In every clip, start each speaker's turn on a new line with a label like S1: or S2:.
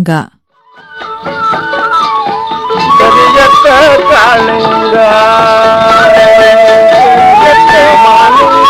S1: ರಂಗ
S2: ಕರಿಯತ್ತ ಕಾಳಿಂಗ ಕರಿಯತ್ತ ಮಾಲಿಂಗ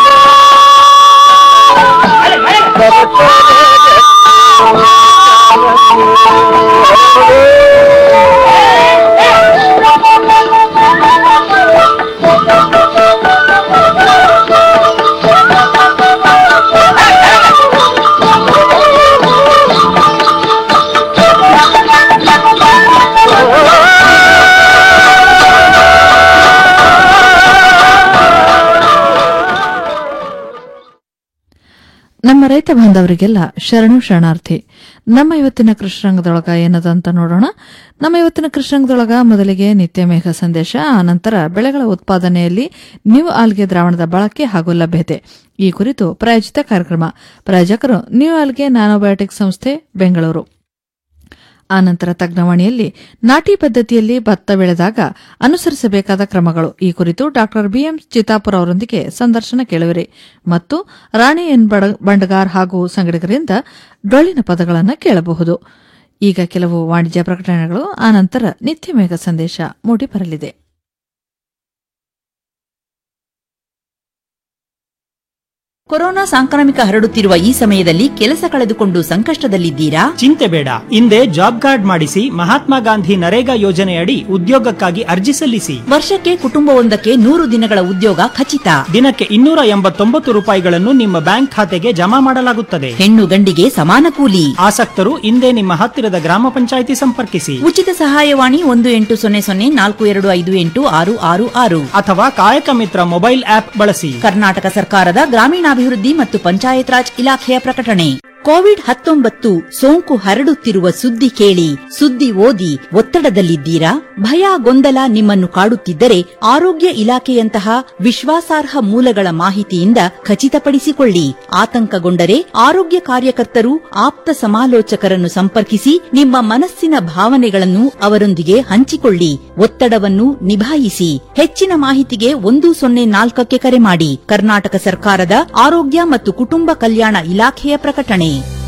S1: ನಮ್ಮ ರೈತ ಬಾಂಧವರಿಗೆಲ್ಲ ಶರಣು ಶರಣಾರ್ಥಿ ನಮ್ಮ ಇವತ್ತಿನ ಕೃಷ್ಣರಂಗದೊಳಗ ಏನದ ಅಂತ ನೋಡೋಣ ನಮ್ಮ ಇವತ್ತಿನ ಕೃಷ್ಣರಂಗದೊಳಗ ಮೊದಲಿಗೆ ನಿತ್ಯ ಮೇಘ ಸಂದೇಶ ಆನಂತರ ಬೆಳೆಗಳ ಉತ್ಪಾದನೆಯಲ್ಲಿ ನ್ಯೂ ಆಲ್ಗೆ ದ್ರಾವಣದ ಬಳಕೆ ಹಾಗೂ ಲಭ್ಯತೆ ಈ ಕುರಿತು ಪ್ರಾಯೋಜಿತ ಕಾರ್ಯಕ್ರಮ ಪ್ರಾಯೋಜಕರು ನ್ಯೂ ಆಲ್ಗೆ ನ್ಯಾನೋಬಯೋಟಿಕ್ ಸಂಸ್ಥೆ ಬೆಂಗಳೂರು ಆನಂತರ ತಜ್ಞವಾಣಿಯಲ್ಲಿ ನಾಟಿ ಪದ್ಧತಿಯಲ್ಲಿ ಭತ್ತ ಬೆಳೆದಾಗ ಅನುಸರಿಸಬೇಕಾದ ಕ್ರಮಗಳು ಈ ಕುರಿತು ಡಾ ಬಿಎಂ ಚಿತ್ತಾಪುರ ಅವರೊಂದಿಗೆ ಸಂದರ್ಶನ ಕೇಳುವಿರಿ ಮತ್ತು ರಾಣಿ ಎನ್ ಬಡ- ಬಂಡಗಾರ್ ಹಾಗೂ ಸಂಗಡಿಗರಿಂದ ಡೊಳ್ಳಿನ ಪದಗಳನ್ನು ಕೇಳಬಹುದು ಈಗ ಕೆಲವು ವಾಣಿಜ್ಯ ಪ್ರಕಟಣೆಗಳು ಆನಂತರ ನಿತ್ಯ ಮೇಘ ಸಂದೇಶ ಮೂಡಿಬರಲಿದೆ
S3: ಕೊರೋನಾ ಸಾಂಕ್ರಾಮಿಕ ಹರಡುತ್ತಿರುವ ಈ ಸಮಯದಲ್ಲಿ ಕೆಲಸ ಕಳೆದುಕೊಂಡು ಸಂಕಷ್ಟದಲ್ಲಿದ್ದೀರಾ
S4: ಚಿಂತೆ ಬೇಡ ಹಿಂದೆ ಜಾಬ್ ಕಾರ್ಡ್ ಮಾಡಿಸಿ ಮಹಾತ್ಮ ಗಾಂಧಿ ನರೇಗಾ ಯೋಜನೆಯಡಿ ಉದ್ಯೋಗಕ್ಕಾಗಿ ಅರ್ಜಿ ಸಲ್ಲಿಸಿ
S3: ವರ್ಷಕ್ಕೆ ಕುಟುಂಬವೊಂದಕ್ಕೆ ನೂರು ದಿನಗಳ ಉದ್ಯೋಗ ಖಚಿತ
S4: ದಿನಕ್ಕೆ ಇನ್ನೂರ ಎಂಬತ್ತೊಂಬತ್ತು ರೂಪಾಯಿಗಳನ್ನು ನಿಮ್ಮ ಬ್ಯಾಂಕ್ ಖಾತೆಗೆ ಜಮಾ ಮಾಡಲಾಗುತ್ತದೆ
S3: ಹೆಣ್ಣು ಗಂಡಿಗೆ ಸಮಾನ ಕೂಲಿ
S4: ಆಸಕ್ತರು ಹಿಂದೆ ನಿಮ್ಮ ಹತ್ತಿರದ ಗ್ರಾಮ ಪಂಚಾಯಿತಿ ಸಂಪರ್ಕಿಸಿ
S3: ಉಚಿತ ಸಹಾಯವಾಣಿ ಒಂದು ಎಂಟು ಸೊನ್ನೆ ಸೊನ್ನೆ ನಾಲ್ಕು ಎರಡು ಐದು ಎಂಟು ಆರು ಆರು ಆರು
S4: ಅಥವಾ ಕಾಯಕ ಮಿತ್ರ ಮೊಬೈಲ್ ಆಪ್ ಬಳಸಿ
S3: ಕರ್ನಾಟಕ ಸರ್ಕಾರದ ಗ್ರಾಮೀಣಾಭಿವೃದ್ಧಿ ಮತ್ತು ಪಂಚಾಯತ್ ರಾಜ್ ಇಲಾಖೆಯ ಪ್ರಕಟಣೆ ಕೋವಿಡ್ ಹತ್ತೊಂಬತ್ತು ಸೋಂಕು ಹರಡುತ್ತಿರುವ ಸುದ್ದಿ ಕೇಳಿ ಸುದ್ದಿ ಓದಿ ಒತ್ತಡದಲ್ಲಿದ್ದೀರಾ ಭಯ ಗೊಂದಲ ನಿಮ್ಮನ್ನು ಕಾಡುತ್ತಿದ್ದರೆ ಆರೋಗ್ಯ ಇಲಾಖೆಯಂತಹ ವಿಶ್ವಾಸಾರ್ಹ ಮೂಲಗಳ ಮಾಹಿತಿಯಿಂದ ಖಚಿತಪಡಿಸಿಕೊಳ್ಳಿ ಆತಂಕಗೊಂಡರೆ ಆರೋಗ್ಯ ಕಾರ್ಯಕರ್ತರು ಆಪ್ತ ಸಮಾಲೋಚಕರನ್ನು ಸಂಪರ್ಕಿಸಿ ನಿಮ್ಮ ಮನಸ್ಸಿನ ಭಾವನೆಗಳನ್ನು ಅವರೊಂದಿಗೆ ಹಂಚಿಕೊಳ್ಳಿ ಒತ್ತಡವನ್ನು ನಿಭಾಯಿಸಿ ಹೆಚ್ಚಿನ ಮಾಹಿತಿಗೆ ಒಂದು ಸೊನ್ನೆ ನಾಲ್ಕಕ್ಕೆ ಕರೆ ಮಾಡಿ ಕರ್ನಾಟಕ ಸರ್ಕಾರದ ಆರೋಗ್ಯ ಮತ್ತು ಕುಟುಂಬ ಕಲ್ಯಾಣ ಇಲಾಖೆಯ ಪ್ರಕಟಣೆ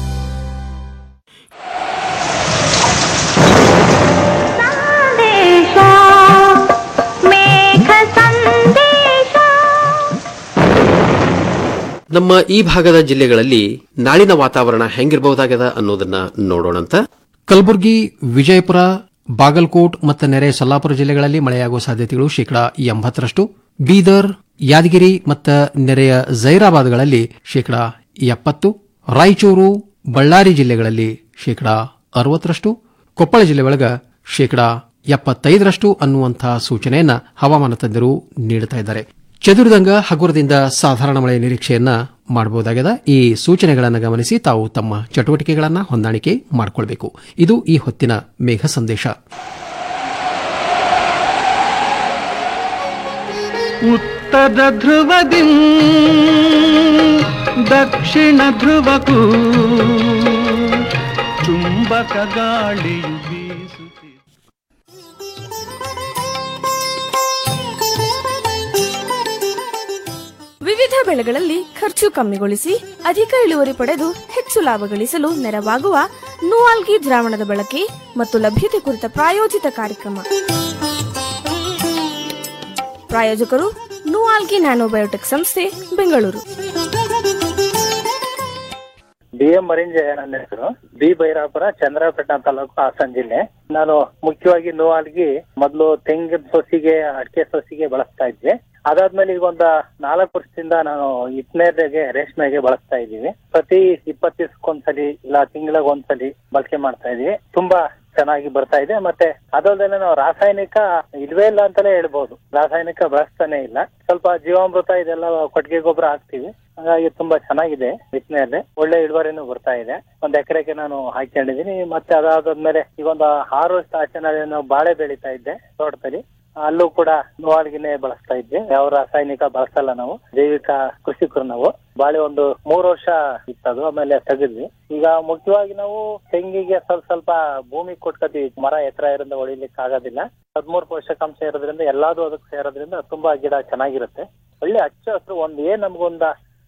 S5: ನಮ್ಮ ಈ ಭಾಗದ ಜಿಲ್ಲೆಗಳಲ್ಲಿ ನಾಳಿನ ವಾತಾವರಣ ಹೆಂಗಿರಬಹುದಾಗದ ಅನ್ನೋದನ್ನ ನೋಡೋಣಂತ ಕಲಬುರಗಿ ವಿಜಯಪುರ ಬಾಗಲಕೋಟ್ ಮತ್ತು ನೆರೆ ಸೊಲ್ಲಾಪುರ ಜಿಲ್ಲೆಗಳಲ್ಲಿ ಮಳೆಯಾಗುವ ಸಾಧ್ಯತೆಗಳು ಶೇಕಡಾ ಎಂಬತ್ತರಷ್ಟು ಬೀದರ್ ಯಾದಗಿರಿ ಮತ್ತು ನೆರೆಯ ಜೈರಾಬಾದ್ಗಳಲ್ಲಿ ಶೇಕಡಾ ಎಪ್ಪತ್ತು ರಾಯಚೂರು ಬಳ್ಳಾರಿ ಜಿಲ್ಲೆಗಳಲ್ಲಿ ಶೇಕಡಾ ಅರವತ್ತರಷ್ಟು ಕೊಪ್ಪಳ ಜಿಲ್ಲೆ ಒಳಗ ಶೇಕಡಾ ಎಪ್ಪತ್ತೈದರಷ್ಟು ಅನ್ನುವಂತಹ ಸೂಚನೆಯನ್ನ ಹವಾಮಾನ ತಜ್ಞರು ನೀಡುತ್ತಾ ಇದ್ದಾರೆ ಚದುರಿದಂಗ ಹಗುರದಿಂದ ಸಾಧಾರಣ ಮಳೆಯ ನಿರೀಕ್ಷೆಯನ್ನ ಮಾಡಬಹುದಾಗಿದೆ ಈ ಸೂಚನೆಗಳನ್ನು ಗಮನಿಸಿ ತಾವು ತಮ್ಮ ಚಟುವಟಿಕೆಗಳನ್ನು ಹೊಂದಾಣಿಕೆ ಮಾಡಿಕೊಳ್ಬೇಕು ಇದು ಈ ಹೊತ್ತಿನ ಮೇಘ ಸಂದೇಶ
S2: ಉತ್ತರ ಧ್ರುವದಿ ದಕ್ಷಿಣ ಧ್ರುವಕ್ಕೂ ಚುಂಬಕ ಗಾಳಿಯು ಬೀಸುತ್ತಿದೆ
S6: ವಿವಿಧ ಬೆಳೆಗಳಲ್ಲಿ ಖರ್ಚು ಕಮ್ಮಿಗೊಳಿಸಿ ಅಧಿಕ ಇಳುವರಿ ಪಡೆದು ಹೆಚ್ಚು ಲಾಭ ಗಳಿಸಲು ನೆರವಾಗುವ ನೂವಾಲ್ಗಿ ದ್ರಾವಣದ ಬಳಕೆ ಮತ್ತು ಲಭ್ಯತೆ ಕುರಿತ ಪ್ರಾಯೋಜಿತ ಕಾರ್ಯಕ್ರಮ ಪ್ರಾಯೋಜಕರು ನೂವಾಲ್ಗಿ ನ್ಯಾನೋಬಯೋಟೆಕ್ ಸಂಸ್ಥೆ ಬೆಂಗಳೂರು
S7: ಬಿ ಎಂ ಮರಿಂಜಯ ನನ್ನ ಹೆಸರು ಬಿ ಬೈರಾಪುರ ಚಂದ್ರಪೇಟ ತಾಲೂಕು ಹಾಸನ ಜಿಲ್ಲೆ ನಾನು ಮುಖ್ಯವಾಗಿ ನೋವಾಲ್ಗಿ ಮೊದಲು ತೆಂಗಿನ ಸೊಸಿಗೆ ಅಡಿಕೆ ಸೊಸಿಗೆ ಬಳಸ್ತಾ ಇದ್ವಿ ಅದಾದ್ಮೇಲೆ ಈಗ ಒಂದು ನಾಲ್ಕು ವರ್ಷದಿಂದ ನಾನು ಹಿಪ್ನೇರ್ಗೆ ರೇಷ್ಮೆಗೆ ಬಳಸ್ತಾ ಇದ್ದೀವಿ ಪ್ರತಿ ಇಪ್ಪತ್ತು ದಿವಸಕ್ಕೊಂದ್ಸಲಿ ಇಲ್ಲ ತಿಂಗಳಿಗೆ ಒಂದ್ಸಲಿ ಬಳಕೆ ಮಾಡ್ತಾ ಇದೀವಿ ತುಂಬಾ ಚೆನ್ನಾಗಿ ಬರ್ತಾ ಇದೆ ಮತ್ತೆ ಅದಲ್ಲದೆ ನಾವು ರಾಸಾಯನಿಕ ಇಲ್ವೇ ಇಲ್ಲ ಅಂತಾನೆ ಹೇಳ್ಬೋದು ರಾಸಾಯನಿಕ ಬಳಸ್ತಾನೆ ಇಲ್ಲ ಸ್ವಲ್ಪ ಜೀವಾಮೃತ ಇದೆಲ್ಲ ಕೊಟ್ಟಿಗೆ ಗೊಬ್ಬರ ಹಾಕ್ತಿವಿ ಹಾಗಾಗಿ ತುಂಬಾ ಚೆನ್ನಾಗಿದೆ ಬಿತ್ತನೆಯಲ್ಲಿ ಒಳ್ಳೆ ಇಳುವರಿನೂ ಬರ್ತಾ ಇದೆ ಒಂದ್ ಎಕರೆಗೆ ನಾನು ಹಾಕೊಂಡಿದೀನಿ ಮತ್ತೆ ಅದಾದ್ಮೇಲೆ ಈಗ ಒಂದು ಆರು ವರ್ಷ ಆಚೆ ನಾನು ಬಾಳೆ ಬೆಳೀತಾ ಇದ್ದೆ ತೋಟದಲ್ಲಿ ಅಲ್ಲೂ ಕೂಡ ನೋವಾಲ್ಗಿನೇ ಬಳಸ್ತಾ ಇದ್ವಿ ಯಾವ ರಾಸಾಯನಿಕ ಬಳಸಲ್ಲ ನಾವು ಜೈವಿಕ ಕೃಷಿಕರು ನಾವು ಬಾಳೆ ಒಂದು ಮೂರು ವರ್ಷ ಇತ್ತದು ಆಮೇಲೆ ತೆಗೆದ್ವಿ ಈಗ ಮುಖ್ಯವಾಗಿ ನಾವು ತೆಂಗಿಗೆ ಸ್ವಲ್ಪ ಸ್ವಲ್ಪ ಭೂಮಿ ಕೊಟ್ಕೋತೀವಿ ಮರ ಎತ್ತರ ಇರೋದ್ರಿಂದ ಹೊಡಿಲಿಕ್ಕೆ ಆಗೋದಿಲ್ಲ ಹದಿಮೂರು ಪೋಷಕಾಂಶ ಇರೋದ್ರಿಂದ ಎಲ್ಲಾದು ಅದಕ್ಕೆ ಸೇರೋದ್ರಿಂದ ತುಂಬಾ ಗಿಡ ಚೆನ್ನಾಗಿರುತ್ತೆ ಒಳ್ಳೆ ಹಚ್ಚ ಹಸಿರು ಒಂದ್ ಏನ್ ನಮ್ಗೊಂದ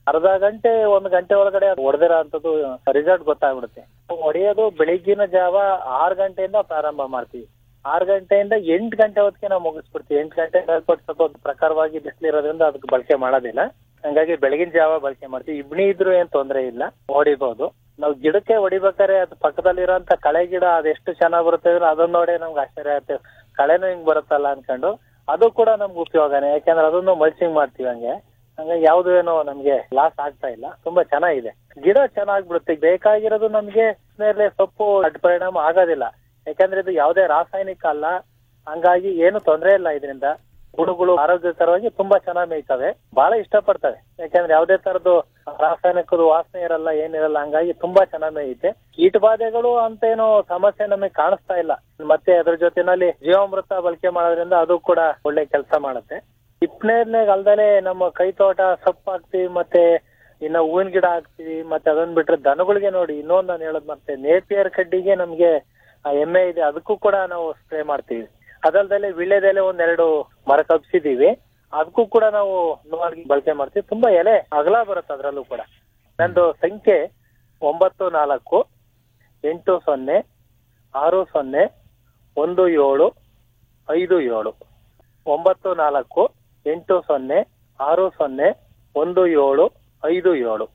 S7: ಅರ್ಧ ಗಂಟೆ ಒಂದು ಗಂಟೆ ಒಳಗಡೆ ಹೊಡೆದಿರೋ ಅಂತದ್ದು ರಿಸಲ್ಟ್ ಗೊತ್ತಾಗ್ಬಿಡುತ್ತೆ ಹೊಡೆಯೋದು ಬೆಳಿಗ್ಗಿನ ಜಾವ ಆರು ಗಂಟೆಯಿಂದ ಪ್ರಾರಂಭ ಮಾಡ್ತೀವಿ ಆರು ಗಂಟೆಯಿಂದ ಎಂಟು ಗಂಟೆ ಹೊತ್ತಿಗೆ ನಾವು ಮುಗಿಸ್ಬಿಡ್ತೀವಿ ಎಂಟು ಗಂಟೆ ಮೇಲ್ಪಟ್ಟು ಸ್ವಲ್ಪ ಒಂದು ಪ್ರಕಾರವಾಗಿ ಬಿಸಿಲಿರೋದ್ರಿಂದ ಅದಕ್ಕೆ ಬಳಕೆ ಮಾಡೋದಿಲ್ಲ ಹಂಗಾಗಿ ಬೆಳಗಿನ ಜಾವ ಬಳಕೆ ಮಾಡ್ತೀವಿ ಇಬ್ಣಿ ಇದ್ರು ಏನ್ ತೊಂದರೆ ಇಲ್ಲ ಹೊಡಿಬಹುದು ನಾವು ಗಿಡಕ್ಕೆ ಹೊಡಿಬೇಕಾದ್ರೆ ಅದು ಪಕ್ಕದಲ್ಲಿರೋಂತ ಕಳೆ ಗಿಡ ಅದೆಷ್ಟು ಚೆನ್ನಾಗ್ ಬರುತ್ತೆ ಅಂದ್ರೆ ಅದನ್ನ ನೋಡಿ ನಮ್ಗೆ ಆಶ್ಚರ್ಯ ಆಗುತ್ತೆ ಕಳೆನೂ ಹಿಂಗ್ ಬರುತ್ತಲ್ಲ ಅನ್ಕೊಂಡು ಅದು ಕೂಡ ನಮ್ಗೆ ಉಪಯೋಗನೇ ಯಾಕಂದ್ರೆ ಅದನ್ನು ಮಲ್ಚಿಂಗ್ ಮಾಡ್ತೀವಿ ಹಂಗೆ ಹಂಗಾಗಿ ಯಾವ್ದು ಏನೋ ನಮ್ಗೆ ಲಾಸ್ ಆಗ್ತಾ ಇಲ್ಲ ತುಂಬಾ ಚೆನ್ನಾಗಿದೆ ಗಿಡ ಚೆನ್ನಾಗ್ ಬಿಡುತ್ತೆ ಬೇಕಾಗಿರೋದು ನಮ್ಗೆ ಮೇಲೆ ಸೊಪ್ಪು ಅಡ್ಡ ಪರಿಣಾಮ ಆಗೋದಿಲ್ಲ ಯಾಕಂದ್ರೆ ಇದು ಯಾವುದೇ ರಾಸಾಯನಿಕ ಅಲ್ಲ ಹಂಗಾಗಿ ಏನು ತೊಂದರೆ ಇಲ್ಲ ಇದರಿಂದ ಹುಳುಗಳು ಆರೋಗ್ಯಕರವಾಗಿ ತುಂಬಾ ಚೆನ್ನಾಗಿ ಮೇಯ್ತವೆ ಬಹಳ ಇಷ್ಟಪಡ್ತವೆ ಯಾಕಂದ್ರೆ ಯಾವುದೇ ತರದ್ದು ರಾಸಾಯನಿಕದ ವಾಸನೆ ಇರಲ್ಲ ಏನಿರಲ್ಲ ಹಂಗಾಗಿ ತುಂಬಾ ಚೆನ್ನಾಗಿ ಮೇಯುತ್ತೆ ಕೀಟ ಬಾಧೆಗಳು ಅಂತ ಏನೋ ಸಮಸ್ಯೆ ನಮಗೆ ಕಾಣಿಸ್ತಾ ಇಲ್ಲ ಮತ್ತೆ ಅದ್ರ ಜೊತೆನಲ್ಲಿ ಜೀವಾಮೃತ ಬಳಕೆ ಮಾಡೋದ್ರಿಂದ ಅದು ಕೂಡ ಒಳ್ಳೆ ಕೆಲಸ ಮಾಡುತ್ತೆ ಹಿಪ್ನೇರ್ನಾಗ ಅಲ್ದಲೆ ನಮ್ಮ ಕೈ ತೋಟ ಸೊಪ್ಪು ಹಾಕ್ತಿವಿ ಮತ್ತೆ ಇನ್ನ ಹೂವಿನ ಗಿಡ ಹಾಕ್ತಿವಿ ಮತ್ತೆ ಅದನ್ನ ಬಿಟ್ರೆ ದನಗಳಿಗೆ ನೋಡಿ ಇನ್ನೊಂದು ನಾನು ಹೇಳೋದ್ ಮತ್ತೆ ನೇಪಿಯರ್ ಕಡ್ಡಿಗೆ ನಮ್ಗೆ ಆ ಎಮ್ಮೆ ಇದೆ ಅದಕ್ಕೂ ಕೂಡ ನಾವು ಸ್ಪ್ರೇ ಮಾಡ್ತೀವಿ ಅದಲ್ದಲೆ ವಿಳ್ಯದೆಲೆ ಒಂದೆರಡು ಮರ ಕಪ್ಸಿದೀವಿ ಅದಕ್ಕೂ ಕೂಡ ನಾವು ನೋವಾಗಿ ಬಳಕೆ ಮಾಡ್ತೀವಿ ತುಂಬಾ ಎಲೆ ಅಗಲ ಬರುತ್ತೆ ಅದ್ರಲ್ಲೂ ಕೂಡ ನಂದು ಸಂಖ್ಯೆ ಒಂಬತ್ತು ನಾಲ್ಕು ಎಂಟು ಸೊನ್ನೆ ಆರು ಸೊನ್ನೆ ಒಂದು ಏಳು ಐದು ಏಳು ಒಂಬತ್ತು ನಾಲ್ಕು ಎಂಟು ಸೊನ್ನೆ ಆರು ಸೊನ್ನೆ ಒಂದು ಏಳು ಐದು ಏಳು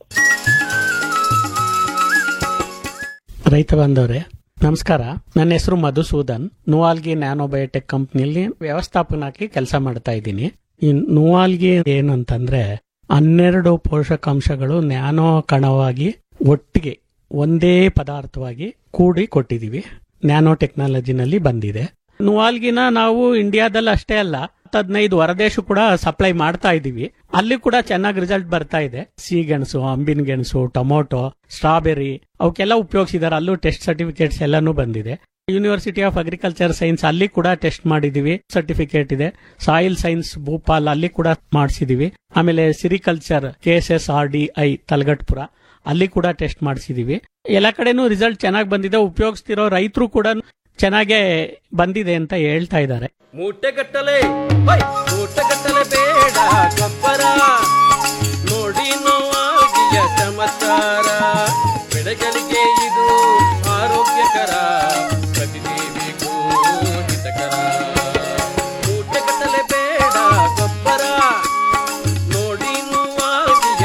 S8: ರೈತ ಬಾಂಧವ್ರೆ ನಮಸ್ಕಾರ ನನ್ನ ಹೆಸರು ಮಧುಸೂದನ್ ನುವಾಲ್ಗಿ ನ್ಯಾನೋಬಯೋಟೆಕ್ ಕಂಪ್ನಿಯಲ್ಲಿ ವ್ಯವಸ್ಥಾಪನಾಗಿ ಕೆಲಸ ಮಾಡ್ತಾ ಇದ್ದೀನಿ ಈ ನುವಾಲ್ಗಿ ಏನಂತಂದ್ರೆ ಹನ್ನೆರಡು ಪೋಷಕಾಂಶಗಳು ನ್ಯಾನೋ ಕಣವಾಗಿ ಒಟ್ಟಿಗೆ ಒಂದೇ ಪದಾರ್ಥವಾಗಿ ಕೂಡಿ ಕೊಟ್ಟಿದೀವಿ ನ್ಯಾನೋ ಟೆಕ್ನಾಲಜಿನಲ್ಲಿ ಬಂದಿದೆ ನುವಾಲ್ಗಿನ ನಾವು ಇಂಡಿಯಾದಲ್ಲಿ ಅಷ್ಟೇ ಅಲ್ಲ ಹದಿನೈದು ಹೊರದೇಶ ಕೂಡ ಸಪ್ಲೈ ಮಾಡ್ತಾ ಇದೀವಿ ಅಲ್ಲಿ ಕೂಡ ಚೆನ್ನಾಗಿ ರಿಸಲ್ಟ್ ಬರ್ತಾ ಇದೆ ಸಿಗೆಣಸು ಅಂಬಿನ ಗೆಣಸು ಟೊಮೊಟೊ ಸ್ಟ್ರಾಬೆರಿ ಅವಕ್ಕೆಲ್ಲ ಉಪಯೋಗಿಸಿದಾರೆ ಅಲ್ಲೂ ಟೆಸ್ಟ್ ಸರ್ಟಿಫಿಕೇಟ್ಸ್ ಎಲ್ಲಾನು ಬಂದಿದೆ ಯೂನಿವರ್ಸಿಟಿ ಆಫ್ ಅಗ್ರಿಕಲ್ಚರ್ ಸೈನ್ಸ್ ಅಲ್ಲಿ ಕೂಡ ಟೆಸ್ಟ್ ಮಾಡಿದೀವಿ ಸರ್ಟಿಫಿಕೇಟ್ ಇದೆ ಸಾಯಿಲ್ ಸೈನ್ಸ್ ಭೂಪಾಲ್ ಅಲ್ಲಿ ಕೂಡ ಮಾಡಿಸಿದೀವಿ ಆಮೇಲೆ sericulture K S S R D I Talagatpura ಅಲ್ಲಿ ಕೂಡ ಟೆಸ್ಟ್ ಮಾಡಿಸಿದೀವಿ ಎಲ್ಲ ಕಡೆನೂ ರಿಸಲ್ಟ್ ಚೆನ್ನಾಗಿ ಬಂದಿದೆ ಉಪಯೋಗಿಸ್ತಿರೋ ರೈತರು ಕೂಡ ಚೆನ್ನಾಗೇ ಬಂದಿದೆ ಅಂತ ಹೇಳ್ತಾ ಇದ್ದಾರೆ
S9: ಮೂಟೆಗಟ್ಟಲೆ ಹೈ, ಮೂಟೆಗಟ್ಟಲೆ ಬೇಡ ಗೊಬ್ಬರ ನೋಡಿ ನೋವಾಗಿಯ ಚಮತ್ಕಾರ ಬೆಳೆಗಳಿಗೆ ಇದು ಆರೋಗ್ಯಕರ ಪ್ರತಿಜೀವಿಗೂ ಹಿತಕರ ಮೂಟೆಗಟ್ಟಲೆ ಬೇಡ ಗೊಬ್ಬರ ನೋಡಿ ನೋವಾಗಿಯ